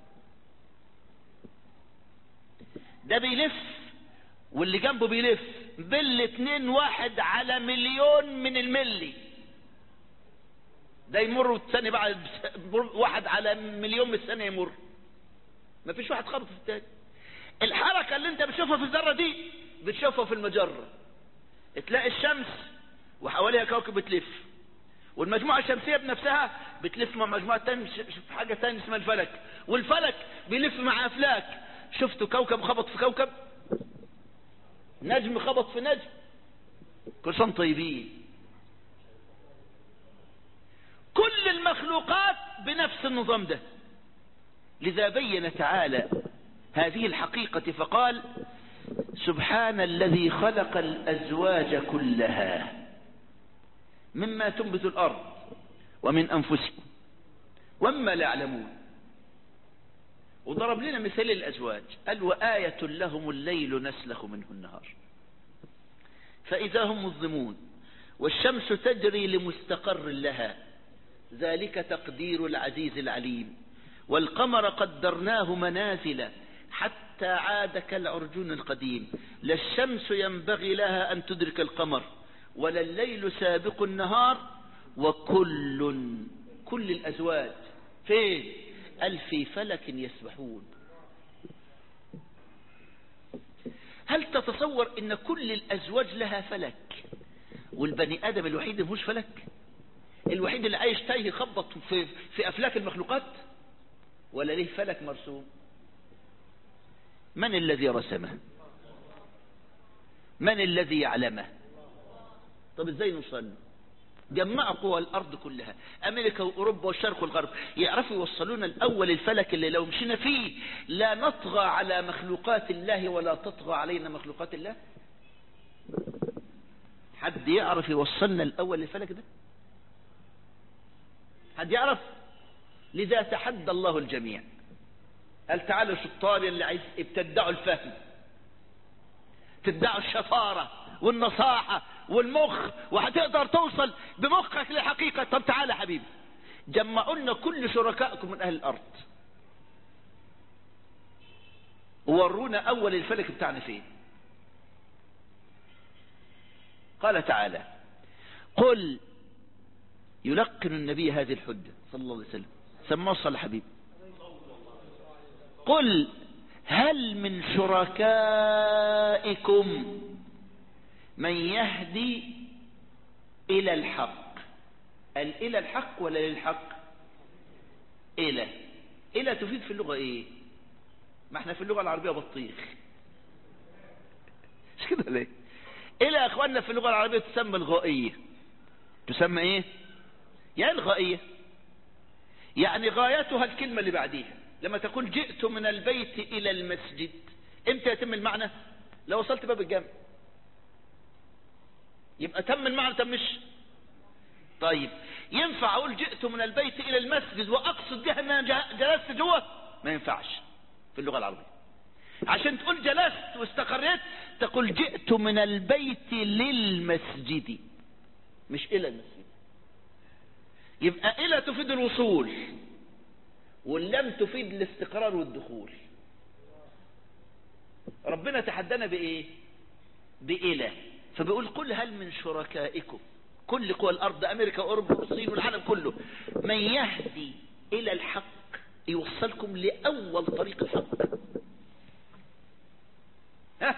ده بيلف واللي جنبه بيلف بالاتنين واحد على مليون من الملي ده يمر والثاني بعد واحد على مليون من الثانية يمر مفيش واحد خبط في الثاني الحركة اللي انت بتشوفها في الذرة دي بتشوفها في المجرة تلاقي الشمس وحواليها كوكب بتلف والمجموعة الشمسية بنفسها بتلف مع مجموعة تانية في حاجة تانية اسمها الفلك والفلك بيلف مع أفلاك شفتوا كوكب خبط في كوكب نجم خبط في نجم كل سنة طيبين كل المخلوقات بنفس النظام ده لذا بين تعالى هذه الحقيقة فقال سبحان الذي خلق الأزواج كلها مما تنبت الأرض ومن أنفسكم وما لا يعلمون وضرب لنا مثال الأزواج قال وآية لهم الليل نسلخ منه النهار فإذا هم مظلمون والشمس تجري لمستقر لها ذلك تقدير العزيز العليم والقمر قدرناه منازل حتى عاد كالعرجون القديم لا الشمس ينبغي لها أن تدرك القمر ولا الليل سابق النهار وكل كل الأزواج فين قال في فلك يسبحون هل تتصور ان كل الازواج لها فلك والبني ادم الوحيد اللي مش فلك الوحيد اللي عايش تايه يخبط في, في افلاك المخلوقات ولا ليه فلك مرسوم من الذي رسمه من الذي يعلمه طب ازاي نوصل جمعوا قوى الارض كلها امريكا واوروبا والشرق والغرب يعرفوا يوصلونا الاول الفلك اللي لو مشينا فيه لا نطغى على مخلوقات الله ولا تطغى علينا مخلوقات الله حد يعرف يوصلنا الاول الفلك ده حد يعرف لذا تحدى الله الجميع قال تعالوا شطار اللي عايز ابتدعوا الفهم تدعوا الشطارة والنصاحة والمخ وهتقدر توصل بمخك للحقيقة طب تعالى يا حبيبي جمعوا لنا كل شركائكم من أهل الأرض وورونا أول الفلك بتاعنا فين قال تعالى قل يلقن النبي هذه الحجة صلى الله عليه وسلم سماه صلى حبيبي قل هل من شركائكم من يهدي إلى الحق قال إلى الحق ولا للحق إلى إلى تفيد في اللغة إيه ما احنا في اللغة العربية بطيخ مش كده ليه إلى يا أخواننا في اللغة العربية تسمى الغائية تسمى إيه يعني الغائية يعني غايتها الكلمة اللي بعديها لما تقول جئت من البيت إلى المسجد امتى يتم المعنى لو وصلت باب الجامع يبقى تم المعنى تمش طيب ينفع اقول جئت من البيت الى المسجد واقصد بها ان انا جلست جوه ما ينفعش في اللغه العربيه عشان تقول جلست واستقريت تقول جئت من البيت للمسجد مش الى المسجد يبقى الى تفيد الوصول واللم تفيد الاستقرار والدخول ربنا تحدانا بايه بإله فبيقول قل هل من شركائكم كل قوى الأرض أمريكا وأوروبا والصين والعالم كله من يهدي إلى الحق يوصلكم لأول طريق الحق ها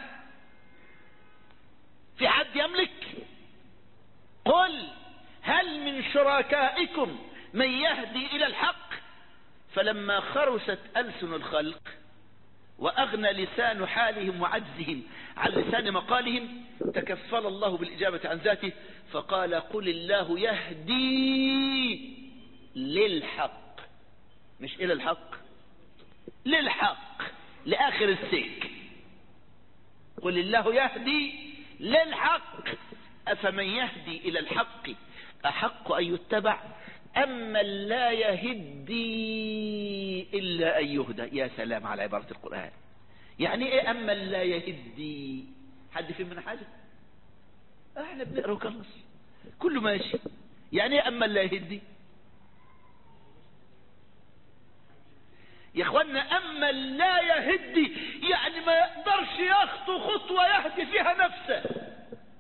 في حد يملك قل هل من شركائكم من يهدي إلى الحق فلما خرست ألسن الخلق وأغنى لسان حالهم وعجزهم عن لسان مقالهم تكفل الله بالإجابة عن ذاته فقال قل الله يهدي للحق مش إلى الحق للحق لآخر السك قل الله يهدي للحق أفمن يهدي إلى الحق أحق أن يتبع أما لا يهدي إلا أن يهدى يا سلام على عبارة القرآن يعني إيه أما لا يهدي حد فين من حاجة احنا بنقرأ وخلص كله ماشي يعني ايه أما لا يهدي يا اخوانا اما لا يهدي يعني ما يقدرش يخطو خطوة يهدي فيها نفسه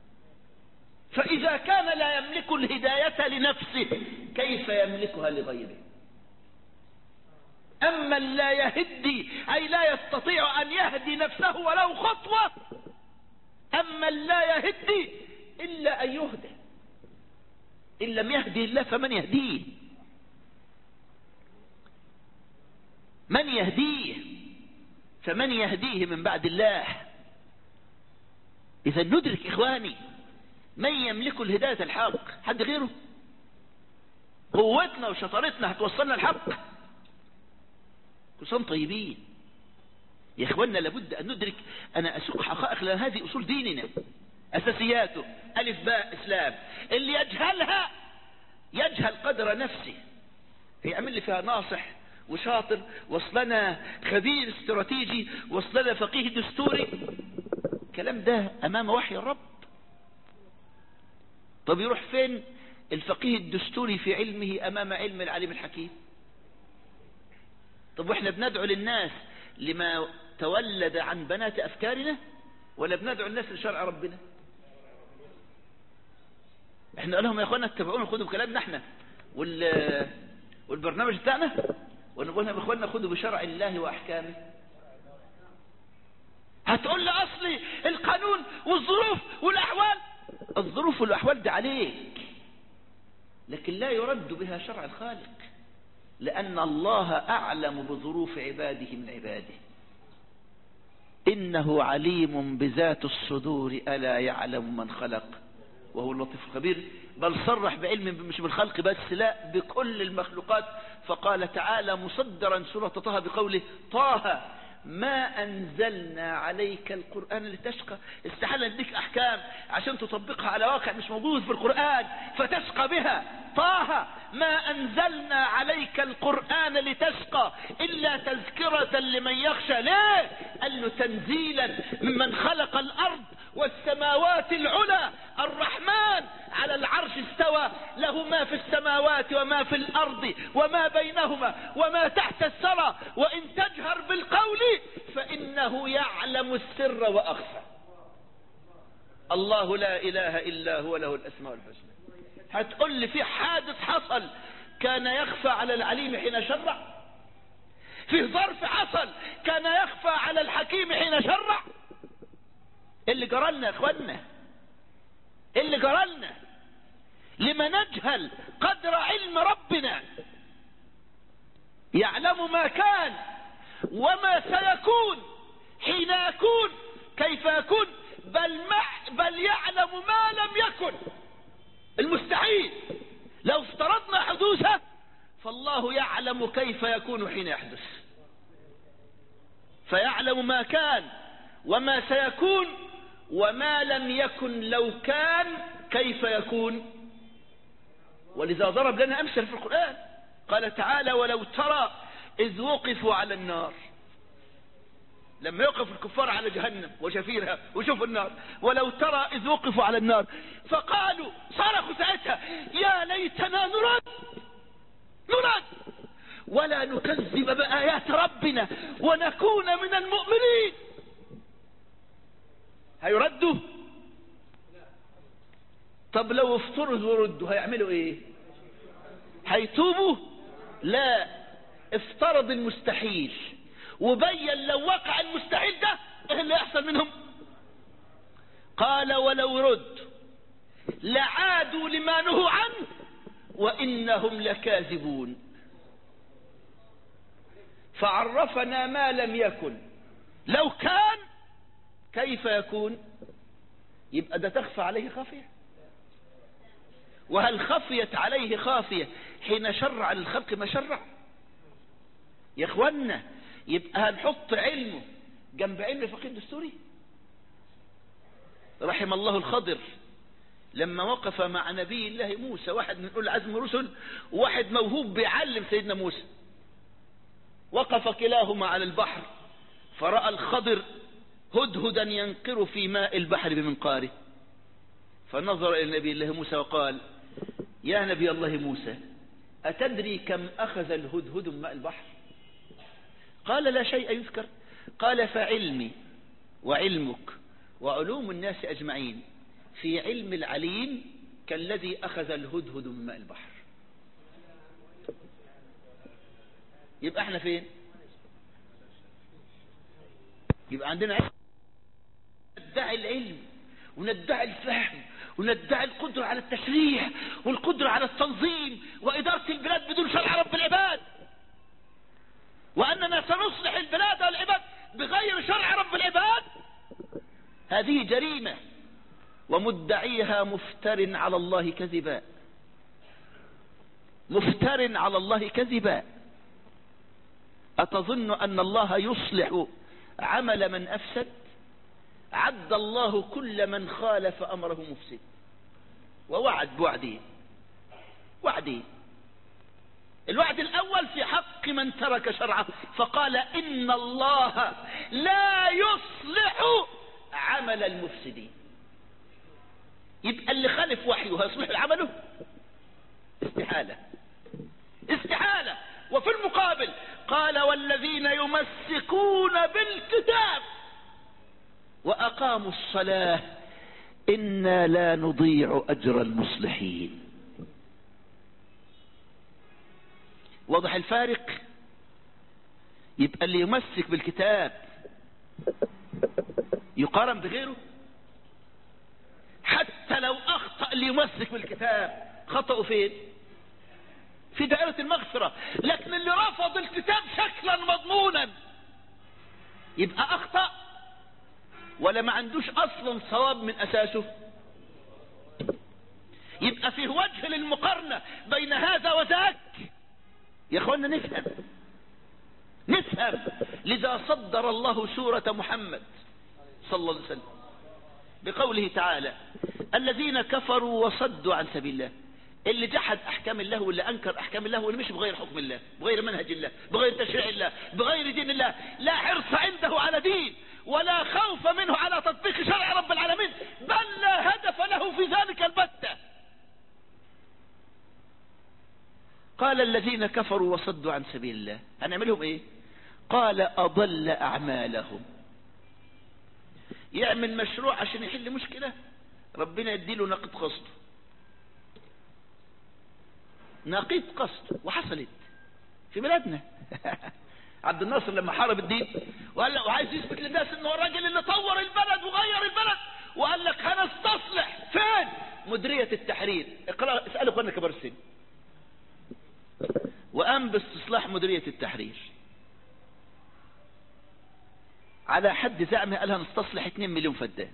فإذا كان لا يملك الهداية لنفسه كيف يملكها لغيره أما لا يهدي أي لا يستطيع أن يهدي نفسه ولو خطوة أما لا يهدي إلا أن يهدى إن لم يهدي الله فمن يهديه من يهديه فمن يهديه من بعد الله إذا ندرك إخواني من يملك الهداية الحق حد غيره قوتنا وشطارتنا هتوصلنا الحق كلهم طيبين يا اخوانا لابد ان ندرك انا اسوق حقائق لان هذه اصول ديننا اساسياته الف باء اسلام اللي يجهلها يجهل قدر نفسه يعمل لي فيها ناصح وشاطر وصلنا خبير استراتيجي وصلنا فقيه دستوري الكلام ده امام وحي الرب طب يروح فين الفقيه الدستوري في علمه امام علم العليم الحكيم طب واحنا بندعو للناس لما تولد عن بنات افكارنا ولا بندعو الناس لشرع ربنا احنا قال لهم يا اخوانا اتبعونا خدوا بكلامنا احنا وال والبرنامج بتاعنا ونقول لهم يا اخوانا خدوا بشرع الله واحكامه هتقول لي اصلي القانون والظروف والاحوال الظروف والاحوال دي عليك لكن لا يرد بها شرع الخالق لان الله اعلم بظروف عباده من عباده انه عليم بذات الصدور الا يعلم من خلق وهو اللطيف الخبير بل صرح بعلم مش بالخلق بس لا بكل المخلوقات فقال تعالى مصدرا سورة طه بقوله طه ما أنزلنا عليك القرآن لتشقى استحال نديك أحكام عشان تطبقها على واقع مش موجود في القرآن فتشقى بها طه ما أنزلنا عليك القرآن لتشقى إلا تذكرة لمن يخشى ليه قال له تنزيلا ممن خلق الأرض والسماوات العلى الرحمن على العرش استوى له ما في السماوات وما في الأرض وما بينهما وما تحت الثرى وإن تجهر بالقول فإنه يعلم السر وأخفى الله لا إله إلا هو له الأسماء الحسنى هتقول لي في حادث حصل كان يخفى على العليم حين شرع في ظرف حصل كان يخفى على الحكيم حين شرع اللي جرالنا يا اخوانا اللي جرالنا لما نجهل قدر علم ربنا يعلم ما كان وما سيكون حين يكون كيف يكون بل, مع بل يعلم ما لم يكن المستحيل لو افترضنا حدوثه فالله يعلم كيف يكون حين يحدث فيعلم ما كان وما سيكون وما لم يكن لو كان كيف يكون ولذا ضرب لنا أمثل في القرآن قال تعالى ولو ترى إذ وقفوا على النار لما يقف الكفار على جهنم وشفيرها وشوفوا النار ولو ترى إذ وقفوا على النار فقالوا صرخوا ساعتها يا ليتنا نرد نرد ولا نكذب بآيات ربنا ونكون من المؤمنين هيردوا طب لو افترضوا وردوا هيعملوا ايه هيتوبوا لا افترض المستحيل وبين لو وقع المستحيل ده ايه اللي يحصل منهم قال ولو رد لعادوا لما نهوا عنه وانهم لكاذبون فعرفنا ما لم يكن لو كان كيف يكون يبقى ده تخفى عليه خافية وهل خفيت عليه خافية حين شرع للخلق ما شرع يا اخوانا يبقى هنحط علمه جنب علم الفقيه الدستوري رحم الله الخضر لما وقف مع نبي الله موسى واحد من أولي العزم الرسل وواحد موهوب بيعلم سيدنا موسى وقف كلاهما على البحر فرأى الخضر هدهدا ينقر في ماء البحر بمنقاره فنظر إلى نبي الله موسى وقال يا نبي الله موسى أتدري كم أخذ الهدهد من ماء البحر قال لا شيء يذكر قال فعلمي وعلمك وعلوم الناس أجمعين في علم العليم كالذي أخذ الهدهد من ماء البحر يبقى احنا فين يبقى عندنا علم ندعي العلم وندعي الفهم وندعي القدرة على التشريع والقدرة على التنظيم وإدارة البلاد بدون شرع رب العباد وأننا سنصلح البلاد والعباد بغير شرع رب العباد هذه جريمة ومدعيها مفتر على الله كذبا مفتر على الله كذبا أتظن أن الله يصلح عمل من أفسد عد الله كل من خالف أمره مفسد ووعد بوعدين وعدين الوعد الأول في حق من ترك شرعه فقال إن الله لا يصلح عمل المفسدين يبقى اللي خالف وحيه هيصلح عمله استحالة استحالة وفي المقابل قال والذين يمسكون بالكتاب وأقاموا الصلاة إنا لا نضيع أجر المصلحين واضح الفارق يبقى اللي يمسك بالكتاب يقارن بغيره حتى لو أخطأ اللي يمسك بالكتاب خطأه فين في دائرة المغفرة لكن اللي رفض الكتاب شكلا مضمونا يبقى أخطأ ولا ما عندوش أصلا صواب من أساسه يبقى فيه وجه للمقارنة بين هذا وذاك يا اخوانا نفهم نفهم لذا صدر الله سورة محمد صلى الله عليه وسلم بقوله تعالى الذين كفروا وصدوا عن سبيل الله اللي جحد احكام الله واللي انكر احكام الله واللي مش بغير حكم الله بغير منهج الله بغير تشريع الله بغير دين الله لا حرص عنده على دين ولا خوف منه على تطبيق شرع رب العالمين بل لا هدف له في ذلك البتة قال الذين كفروا وصدوا عن سبيل الله هنعملهم ايه قال اضل اعمالهم يعمل مشروع عشان يحل مشكلة ربنا يديله نقد قصد نقيض قصد وحصلت في بلادنا عبد الناصر لما حارب الدين وقال له وعايز يثبت للناس انه الراجل اللي طور البلد وغير البلد وقال لك هنستصلح فين مديرية التحرير اقرأ اسألوا اخوانا كبار السن وقام باستصلاح مديرية التحرير على حد زعمه قالها نستصلح 2 مليون فدان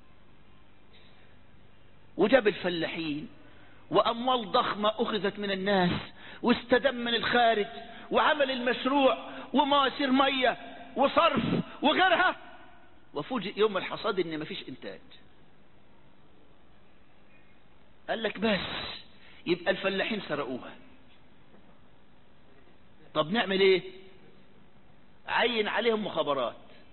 وجاب الفلاحين وأموال ضخمة أخذت من الناس واستدم من الخارج وعمل المشروع ومواسير مية وصرف وغيرها وفوجئ يوم الحصاد ان مفيش انتاج قال لك بس يبقى الفلاحين سرقوها طب نعمل ايه عين عليهم مخابرات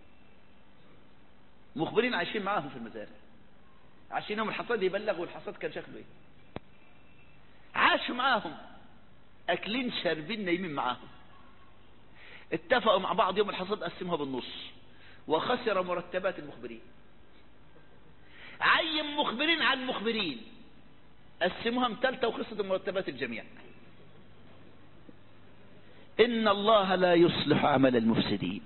مخبرين عايشين معاهم في المزارع عشان يوم الحصاد يبلغوا الحصاد كان شكله ايه عاشوا معاهم اكلين شاربين نايمين معاهم اتفقوا مع بعض يوم الحصاد قسمها بالنص وخسر مرتبات المخبرين عين مخبرين عن مخبرين قسموها ثالثة وخسرت مرتبات الجميع إن الله لا يصلح عمل المفسدين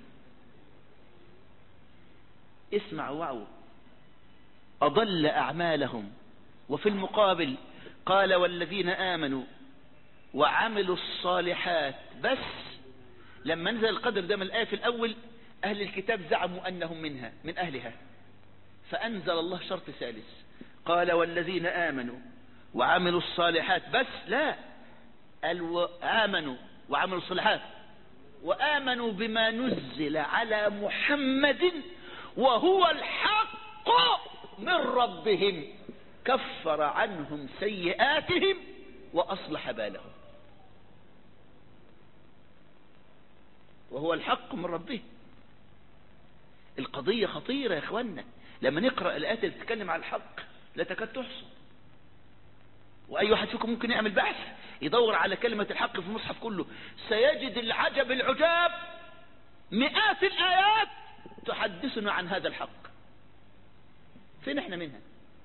اسمعوا وعوا أضل أعمالهم وفي المقابل قال والذين آمنوا وعملوا الصالحات بس لما نزل القدر ده من الآية في الأول أهل الكتاب زعموا أنهم منها من أهلها فأنزل الله شرط ثالث قال والذين آمنوا وعملوا الصالحات بس لا قال آمنوا وعملوا الصالحات وآمنوا بما نزل على محمد وهو الحق من ربهم كفر عنهم سيئاتهم وأصلح بالهم وهو الحق من ربهم القضية خطيرة يا اخوانا لما نقرأ الآيات اللي بتتكلم على الحق لا تكاد تحصى وأي واحد فيكم ممكن يعمل بحث يدور على كلمة الحق في المصحف كله سيجد العجب العجاب مئات الآيات تحدثنا عن هذا الحق فين احنا منها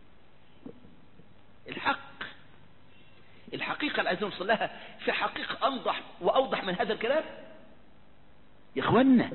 الحق الحقيقة اللي عايزين نوصل لها في حقيقة أنضح وأوضح من هذا الكلام يا اخوانا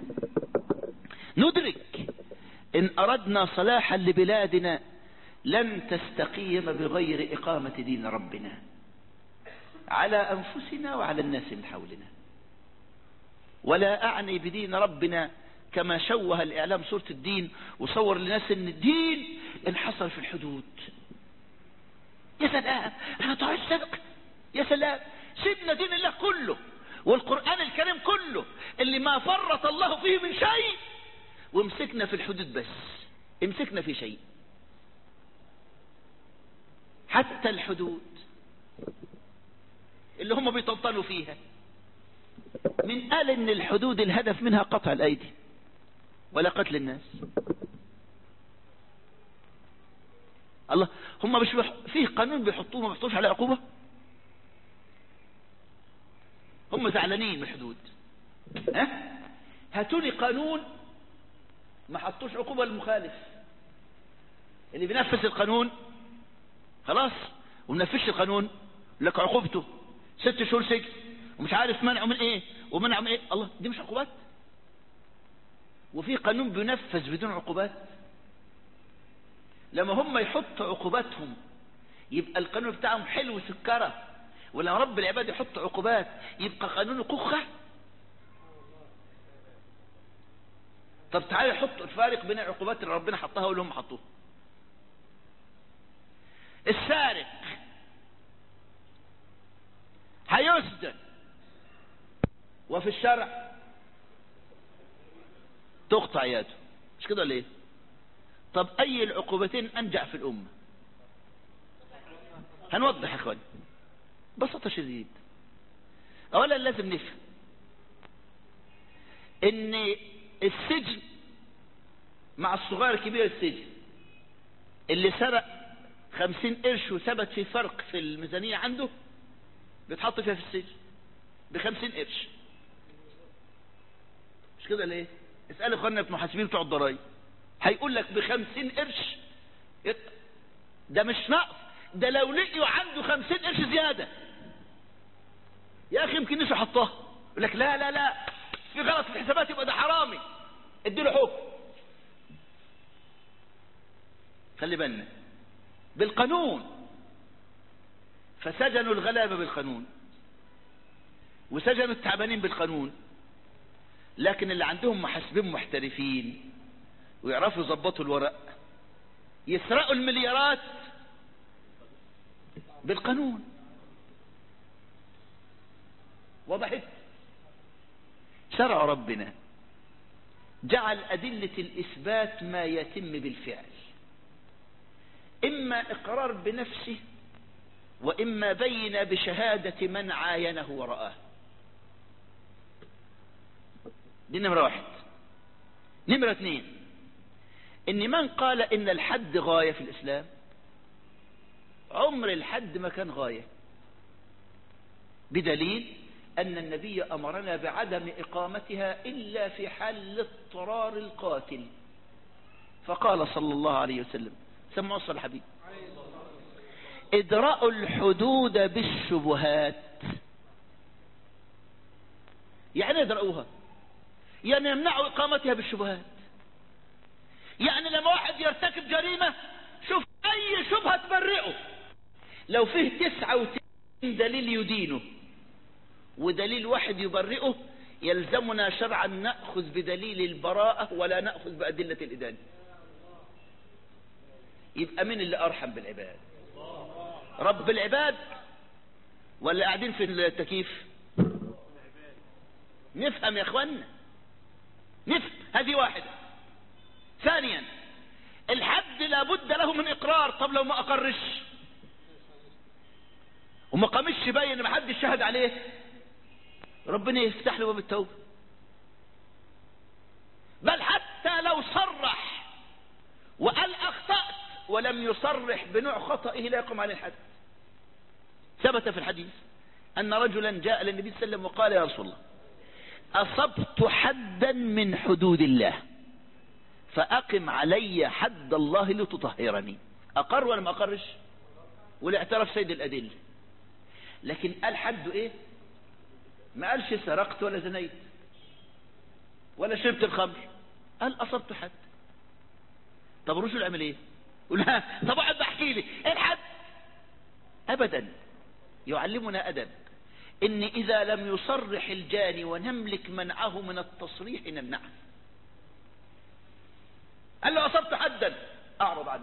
ندرك إن أردنا صلاحا لبلادنا لن تستقيم بغير إقامة دين ربنا على أنفسنا وعلى الناس من حولنا ولا أعني بدين ربنا كما شوه الإعلام صورة الدين وصور للناس أن الدين انحصر في الحدود يا سلام احنا طاعة السبق يا سلام سيبنا دين الله كله والقرآن الكريم كله اللي ما فرط الله فيه من شيء ومسكنا في الحدود بس امسكنا في شيء حتى الحدود اللي هم بيطلطلوا فيها من قال ان الحدود الهدف منها قطع الايدي ولا قتل الناس الله هم مش بيح... فيه قانون بيحطوه ما بيحطوش عليه عقوبة هم زعلانين من الحدود ها هاتوا لي قانون ما حطوش عقوبة للمخالف اللي بينفذ القانون خلاص ومنفذش القانون لك عقوبته ست شهور سجن ومش عارف منعه من ايه ومنعه من ايه الله دي مش عقوبات وفي قانون بينفذ بدون عقوبات لما هم يحطوا عقوباتهم يبقى القانون بتاعهم حلو وسكرة ولما رب العباد يحط عقوبات يبقى قانونه كخة طب تعالوا حطوا الفارق بين العقوبات اللي ربنا حطها واللي هم حطوها السارق هيسجن وفي الشرع تقطع يده مش كده ولا ايه طب اي العقوبتين انجع في الامه هنوضح يا اخواني ببساطه شديد اولا لازم نفهم ان السجن مع الصغير الكبير السجن اللي سرق خمسين قرش وثبت في فرق في الميزانية عنده بيتحط فيها في السجن بخمسين قرش مش كده ليه اسأل اخواننا المحاسبين بتوع الضرايب هيقول لك بخمسين قرش ده مش نقص ده لو لقيوا عنده خمسين قرش زيادة يا اخي يمكن نسوا حطها يقول لك لا لا لا في غلط في الحسابات يبقى ده حرامي اديله حكم خلي بالنا بالقانون فسجنوا الغلابة بالقانون وسجنوا التعبانين بالقانون لكن اللي عندهم محاسبين محترفين ويعرفوا يظبطوا الورق يسرقوا المليارات بالقانون وضحت شرع ربنا جعل أدلة الإثبات ما يتم بالفعل إما إقرار بنفسه وإما بين بشهادة من عاينه ورآه دي نمرة واحد نمرة اثنين إن من قال إن الحد غاية في الإسلام عمر الحد ما كان غاية بدليل أن النبي أمرنا بعدم إقامتها إلا في حال الاضطرار القاتل فقال صلى الله عليه وسلم سمعوا الصلاة الحبيب ادرأوا الحدود بالشبهات يعني ادرأوها يعني يمنعوا إقامتها بالشبهات يعني لما واحد يرتكب جريمة شوف أي شبهة تبرئه لو فيه تسعة وتسعين دليل يدينه ودليل واحد يبرئه يلزمنا شرعا نأخذ بدليل البراءة ولا نأخذ بأدلة الإدانة يبقى مين اللي أرحم بالعباد رب العباد ولا قاعدين في التكييف نفهم يا اخوانا نفهم هذه واحدة ثانيا الحد لابد له من اقرار طب لو ما اقرش وما قامش يبين ما حدش شهد عليه ربنا يفتح له باب التوبه بل حتى لو صرح وقال اخطأت ولم يصرح بنوع خطئه لا يقوم عليه الحد ثبت في الحديث أن رجلا جاء للنبي صلى الله عليه وسلم وقال يا رسول الله أصبت حدا من حدود الله فأقم علي حد الله لتطهرني أقر ولا ما أقرش ولا اعترف سيد الأدلة لكن قال حده إيه ما قالش سرقت ولا زنيت ولا شربت الخمر قال أصبت حد طب الرسول عمل إيه يقول ها طب اقعد بحكي لي ايه الحد ابدا يعلمنا ادب ان اذا لم يصرح الجاني ونملك منعه من التصريح نمنعه قال له اصبت حدا اعرض عني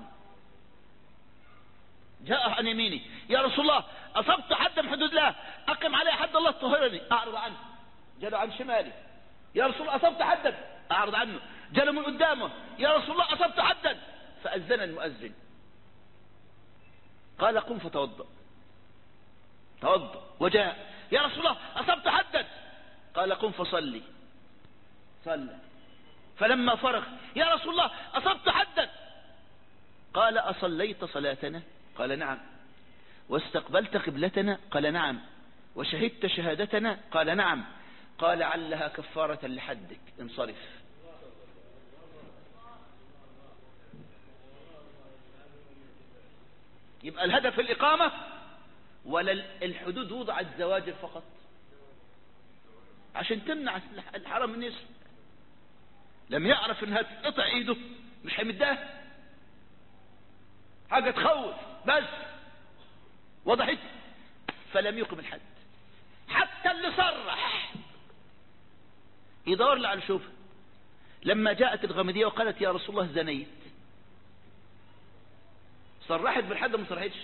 جاء عن يميني يا رسول الله اصبت حدا من حدود الله اقم عليه حد الله طهرني اعرض عنه جاء عن شمالي يا رسول الله اصبت حدا اعرض عنه جاء من قدامه يا رسول الله اصبت حدا فأذن المؤذن قال قم فتوضأ توضأ وجاء يا رسول الله أصبت حدا قال قم فصلي صلى فلما فرغ يا رسول الله أصبت حدا قال أصليت صلاتنا قال نعم واستقبلت قبلتنا قال نعم وشهدت شهادتنا قال نعم قال علها كفارة لحدك انصرف يبقى الهدف الإقامة ولا الحدود وضعت زواجر فقط عشان تمنع الحرام من يسر لم يعرف انها تقطع ايده مش هيمدها حاجة تخوف بس وضحت فلم يقم الحد حتى اللي صرح يدور له على شوفه لما جاءت الغامدية وقالت يا رسول الله زنيت صرحت بالحد ما صرحتش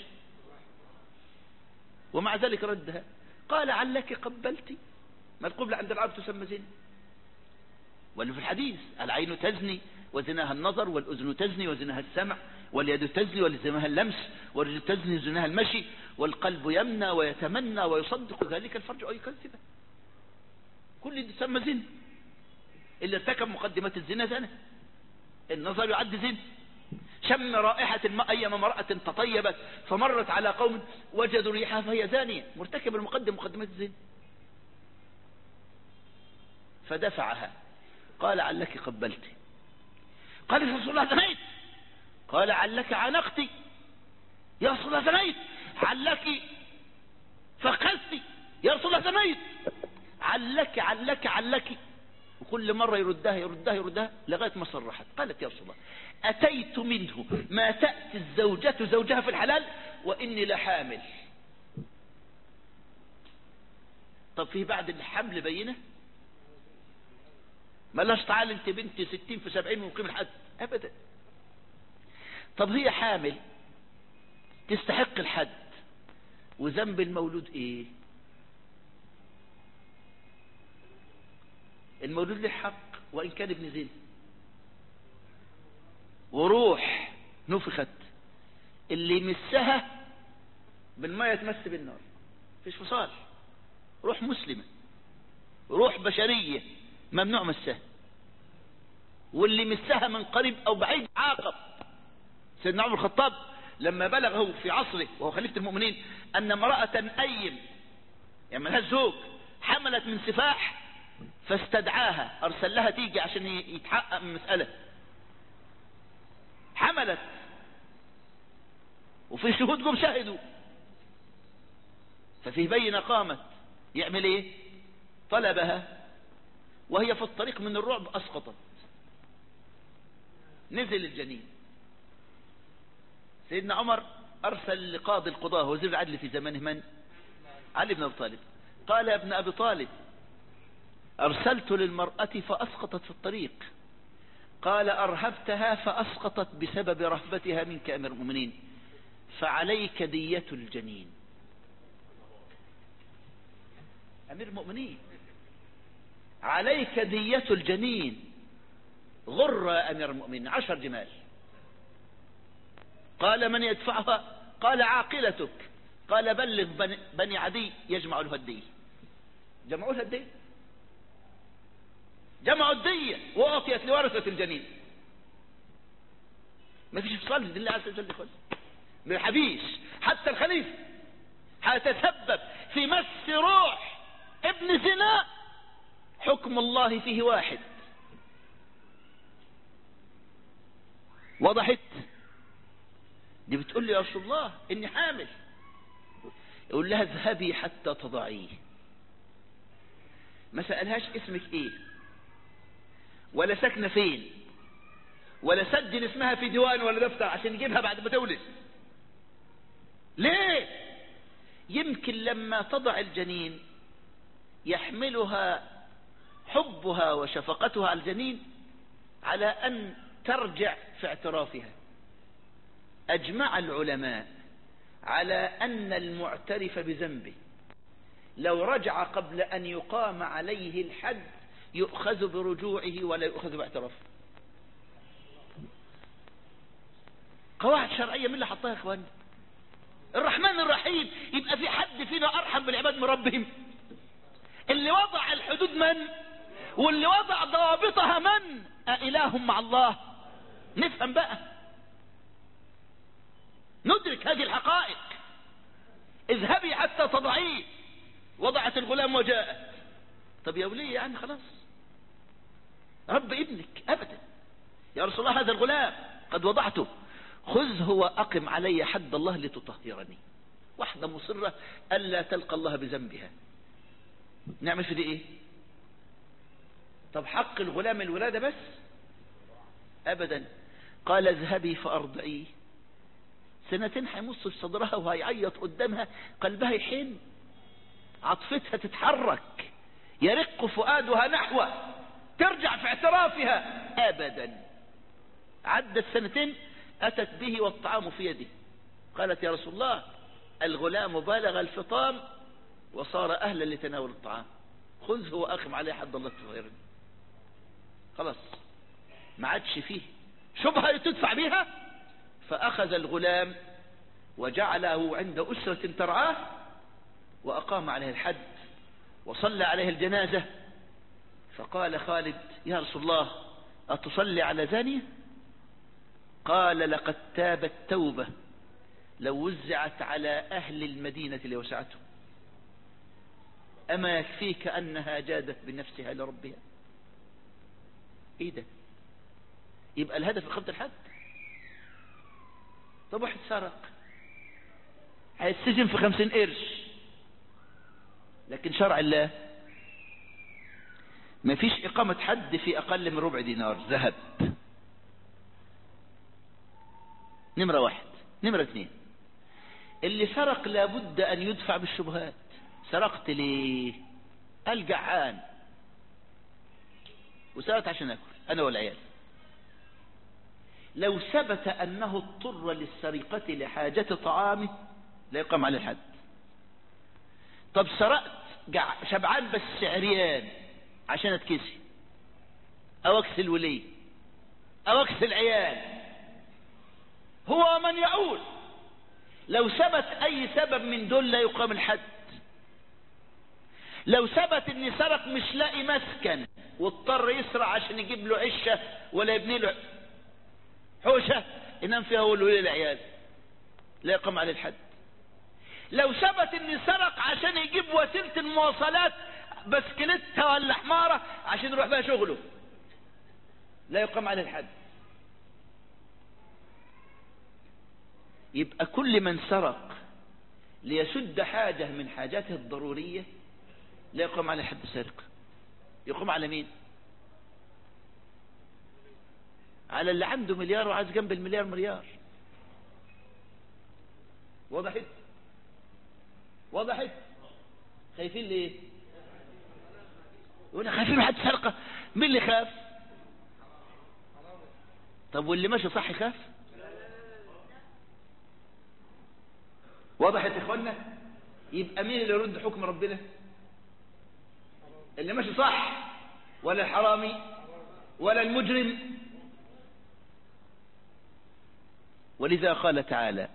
ومع ذلك ردها قال علك قبلتي ما القبلة عند العرب تسمى زنا واللي في الحديث العين تزني وزناها النظر والأذن تزني وزناها السمع واليد تزني ولزمها اللمس والرجل تزني زناها المشي والقلب يمنى ويتمنى ويصدق ذلك الفرج أو يكذبه كل دي تسمى زنا اللي ارتكب مقدمة الزنا زنا النظر يعد زنا شم رائحة الماء أيما امرأة تطيبت فمرت على قوم وجدوا ريحها فهي زانية مرتكب المقدم مقدمة الزنا فدفعها قال علك قبلت قال يا رسول الله زنيت قال علك عنقتي يا رسول الله زنيت علك فقدت يا رسول الله زنيت علك علك علك وكل مرة يردها يردها يردها لغاية ما صرحت قالت يا رسول الله أتيت منه ما تأتي الزوجة زوجها في الحلال وإني لحامل طب في بعد الحمل بينه ملاش تعال انت بنت ستين في سبعين ونقيم الحد ابدا طب هي حامل تستحق الحد وذنب المولود ايه المولود له حق وان كان ابن زين وروح نفخت اللي يمسها بالمية تمس بالنار فيش فصال روح مسلمة روح بشرية ممنوع مسها واللي مسها من قريب او بعيد عاقب سيدنا عمر الخطاب لما بلغه في عصره وهو خليفة المؤمنين ان امرأة ايم يعني ملهاش زوج حملت من سفاح فاستدعاها ارسل لها تيجي عشان يتحقق من مسألة حملت وفي شهود جم شهدوا ففي بينة قامت يعمل ايه طلبها وهي في الطريق من الرعب اسقطت نزل الجنين سيدنا عمر ارسل لقاضي القضاء وزير العدل في زمانه من علي بن ابي طالب قال يا ابن ابي طالب ارسلت للمرأة فاسقطت في الطريق قال ارهبتها فاسقطت بسبب رهبتها منك امير المؤمنين فعليك دية الجنين امير المؤمنين عليك دية الجنين غر يا امير المؤمنين عشر جمال قال من يدفعها قال عاقلتك قال بلغ بني, بني عدي يجمع له الدية جمعوا لها الدية جمعوا الدية وأعطيت لورثة الجنين ما فيش فصال لله عز وجل خالص من الحبيش حتى الخليفة هتسبب في مس روح ابن زنا حكم الله فيه واحد وضحت دي بتقول لي يا رسول الله اني حامل يقول لها اذهبي حتى تضعيه ما سألهاش اسمك ايه ولا ساكنه فين ولا سجل اسمها في ديوان ولا دفتر عشان يجيبها بعد ما تولد ليه يمكن لما تضع الجنين يحملها حبها وشفقتها على الجنين على أن ترجع في اعترافها أجمع العلماء على أن المعترف بذنبه لو رجع قبل أن يقام عليه الحد يؤخذ برجوعه ولا يؤخذ باعترافه قواعد شرعية من اللي حطها يا اخواني الرحمن الرحيم يبقى في حد فينا أرحم بالعباد من ربهم اللي وضع الحدود من واللي وضع ضوابطها من أإله مع الله نفهم بقى ندرك هذه الحقائق اذهبي حتى تضعيه وضعت الغلام وجاءت طب يا ولي يعني خلاص رب ابنك ابدا يا رسول الله هذا الغلام قد وضعته خذه وأقم علي حد الله لتطهرني واحدة مصرة ألا تلقى الله بذنبها نعمل في دي ايه طب حق الغلام الولادة بس أبدا قال اذهبي فأرضعيه سنتين هيمص في صدرها وهيعيط قدامها قلبها يحن عطفتها تتحرك يرق فؤادها نحوه ترجع في اعترافها أبدا عدت سنتين أتت به والطعام في يده قالت يا رسول الله الغلام بالغ الفطام وصار أهلا لتناول الطعام خذه وأقم عليه حد الله تطهرني خلاص ما عادش فيه شبهة تدفع بها فأخذ الغلام وجعله عند أسرة ترعاه وأقام عليه الحد وصلى عليه الجنازة فقال خالد يا رسول الله أتصلي على زانية قال لقد تابت توبة لو وزعت على أهل المدينة لوسعتهم أما يكفيك أنها جادت بنفسها لربها إيه ده يبقى الهدف إقامة الحد طب واحد سرق هيتسجن في خمسين قرش لكن شرع الله ما فيش إقامة حد في أقل من ربع دينار ذهب نمرة واحد نمرة اثنين اللي سرق لابد أن يدفع بالشبهات سرقت ليه قال جعان وسرقت عشان أكل أنا والعيال لو ثبت أنه اضطر للسرقة لحاجة طعامه لا يقام عليه الحد طب سرقت جع... شبعان بس عريان عشان اتكسي او اكسي الولي او اكسي العيال هو من يعول لو ثبت اي سبب من دول لا يقام الحد لو ثبت ان سرق مش لاقي مسكن واضطر يسرع عشان يجيب له عشه ولا يبني له حوشه ينام فيها هو الولي العيال لا يقام عليه الحد لو ثبت ان سرق عشان يجيب وسيله المواصلات بسكلتة ولا حمارة عشان يروح بها شغله لا يقام عليه الحد يبقى كل من سرق ليسد حاجة من حاجاته الضرورية لا يقام عليه حد السرقة يقوم على مين على اللي عنده مليار وعايز جنب المليار مليار وضحت وضحت خايفين ليه يقول خايفين من حد سرقه مين اللي خاف طب واللي ماشي صح يخاف وضحت يا اخوانا يبقى مين اللي يرد حكم ربنا اللي ماشي صح ولا الحرامي ولا المجرم ولذا قال تعالى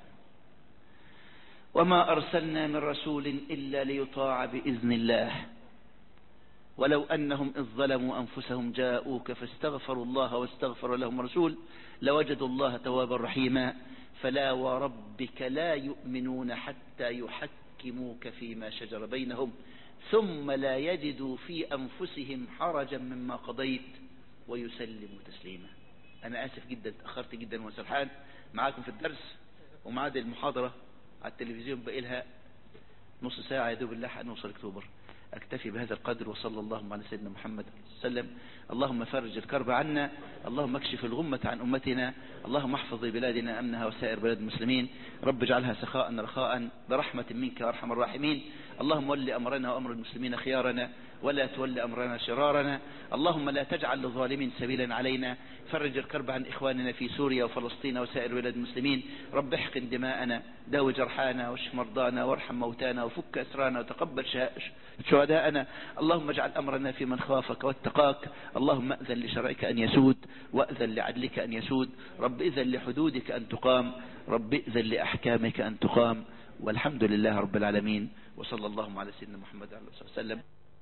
وما أرسلنا من رسول إلا ليطاع بإذن الله ولو أنهم إذ ظلموا أنفسهم جاءوك فاستغفروا الله واستغفر لهم رسول لوجدوا الله توابا رحيما فلا وربك لا يؤمنون حتى يحكموك فيما شجر بينهم ثم لا يجدوا في أنفسهم حرجا مما قضيت ويسلموا تسليما أنا آسف جدا تأخرت جدا وسرحان معاكم في الدرس ومعاد المحاضرة على التلفزيون بقي لها نص ساعة يا دوب الله نوصل اكتوبر أكتفي بهذا القدر وصلى اللهم على سيدنا محمد وسلم اللهم فرج الكرب عنا اللهم اكشف الغمة عن أمتنا اللهم احفظ بلادنا أمنها وسائر بلاد المسلمين رب اجعلها سخاء رخاء برحمة منك يا أرحم الراحمين اللهم ول أمرنا وأمر المسلمين خيارنا ولا تول أمرنا شرارنا اللهم لا تجعل لظالم سبيلا علينا فرج الكرب عن إخواننا في سوريا وفلسطين وسائر بلاد المسلمين رب احقن دماءنا داو جرحانا واشف مرضانا وارحم موتانا وفك أسرانا وتقبل شهداءنا اللهم اجعل أمرنا في من خافك واتقاك اللهم أذن لشرعك أن يسود وأذن لعدلك أن يسود رب إذن لحدودك أن تقام رب إذن لأحكامك أن تقام والحمد لله رب العالمين وصلى اللهم على سيدنا محمد عليه وسلم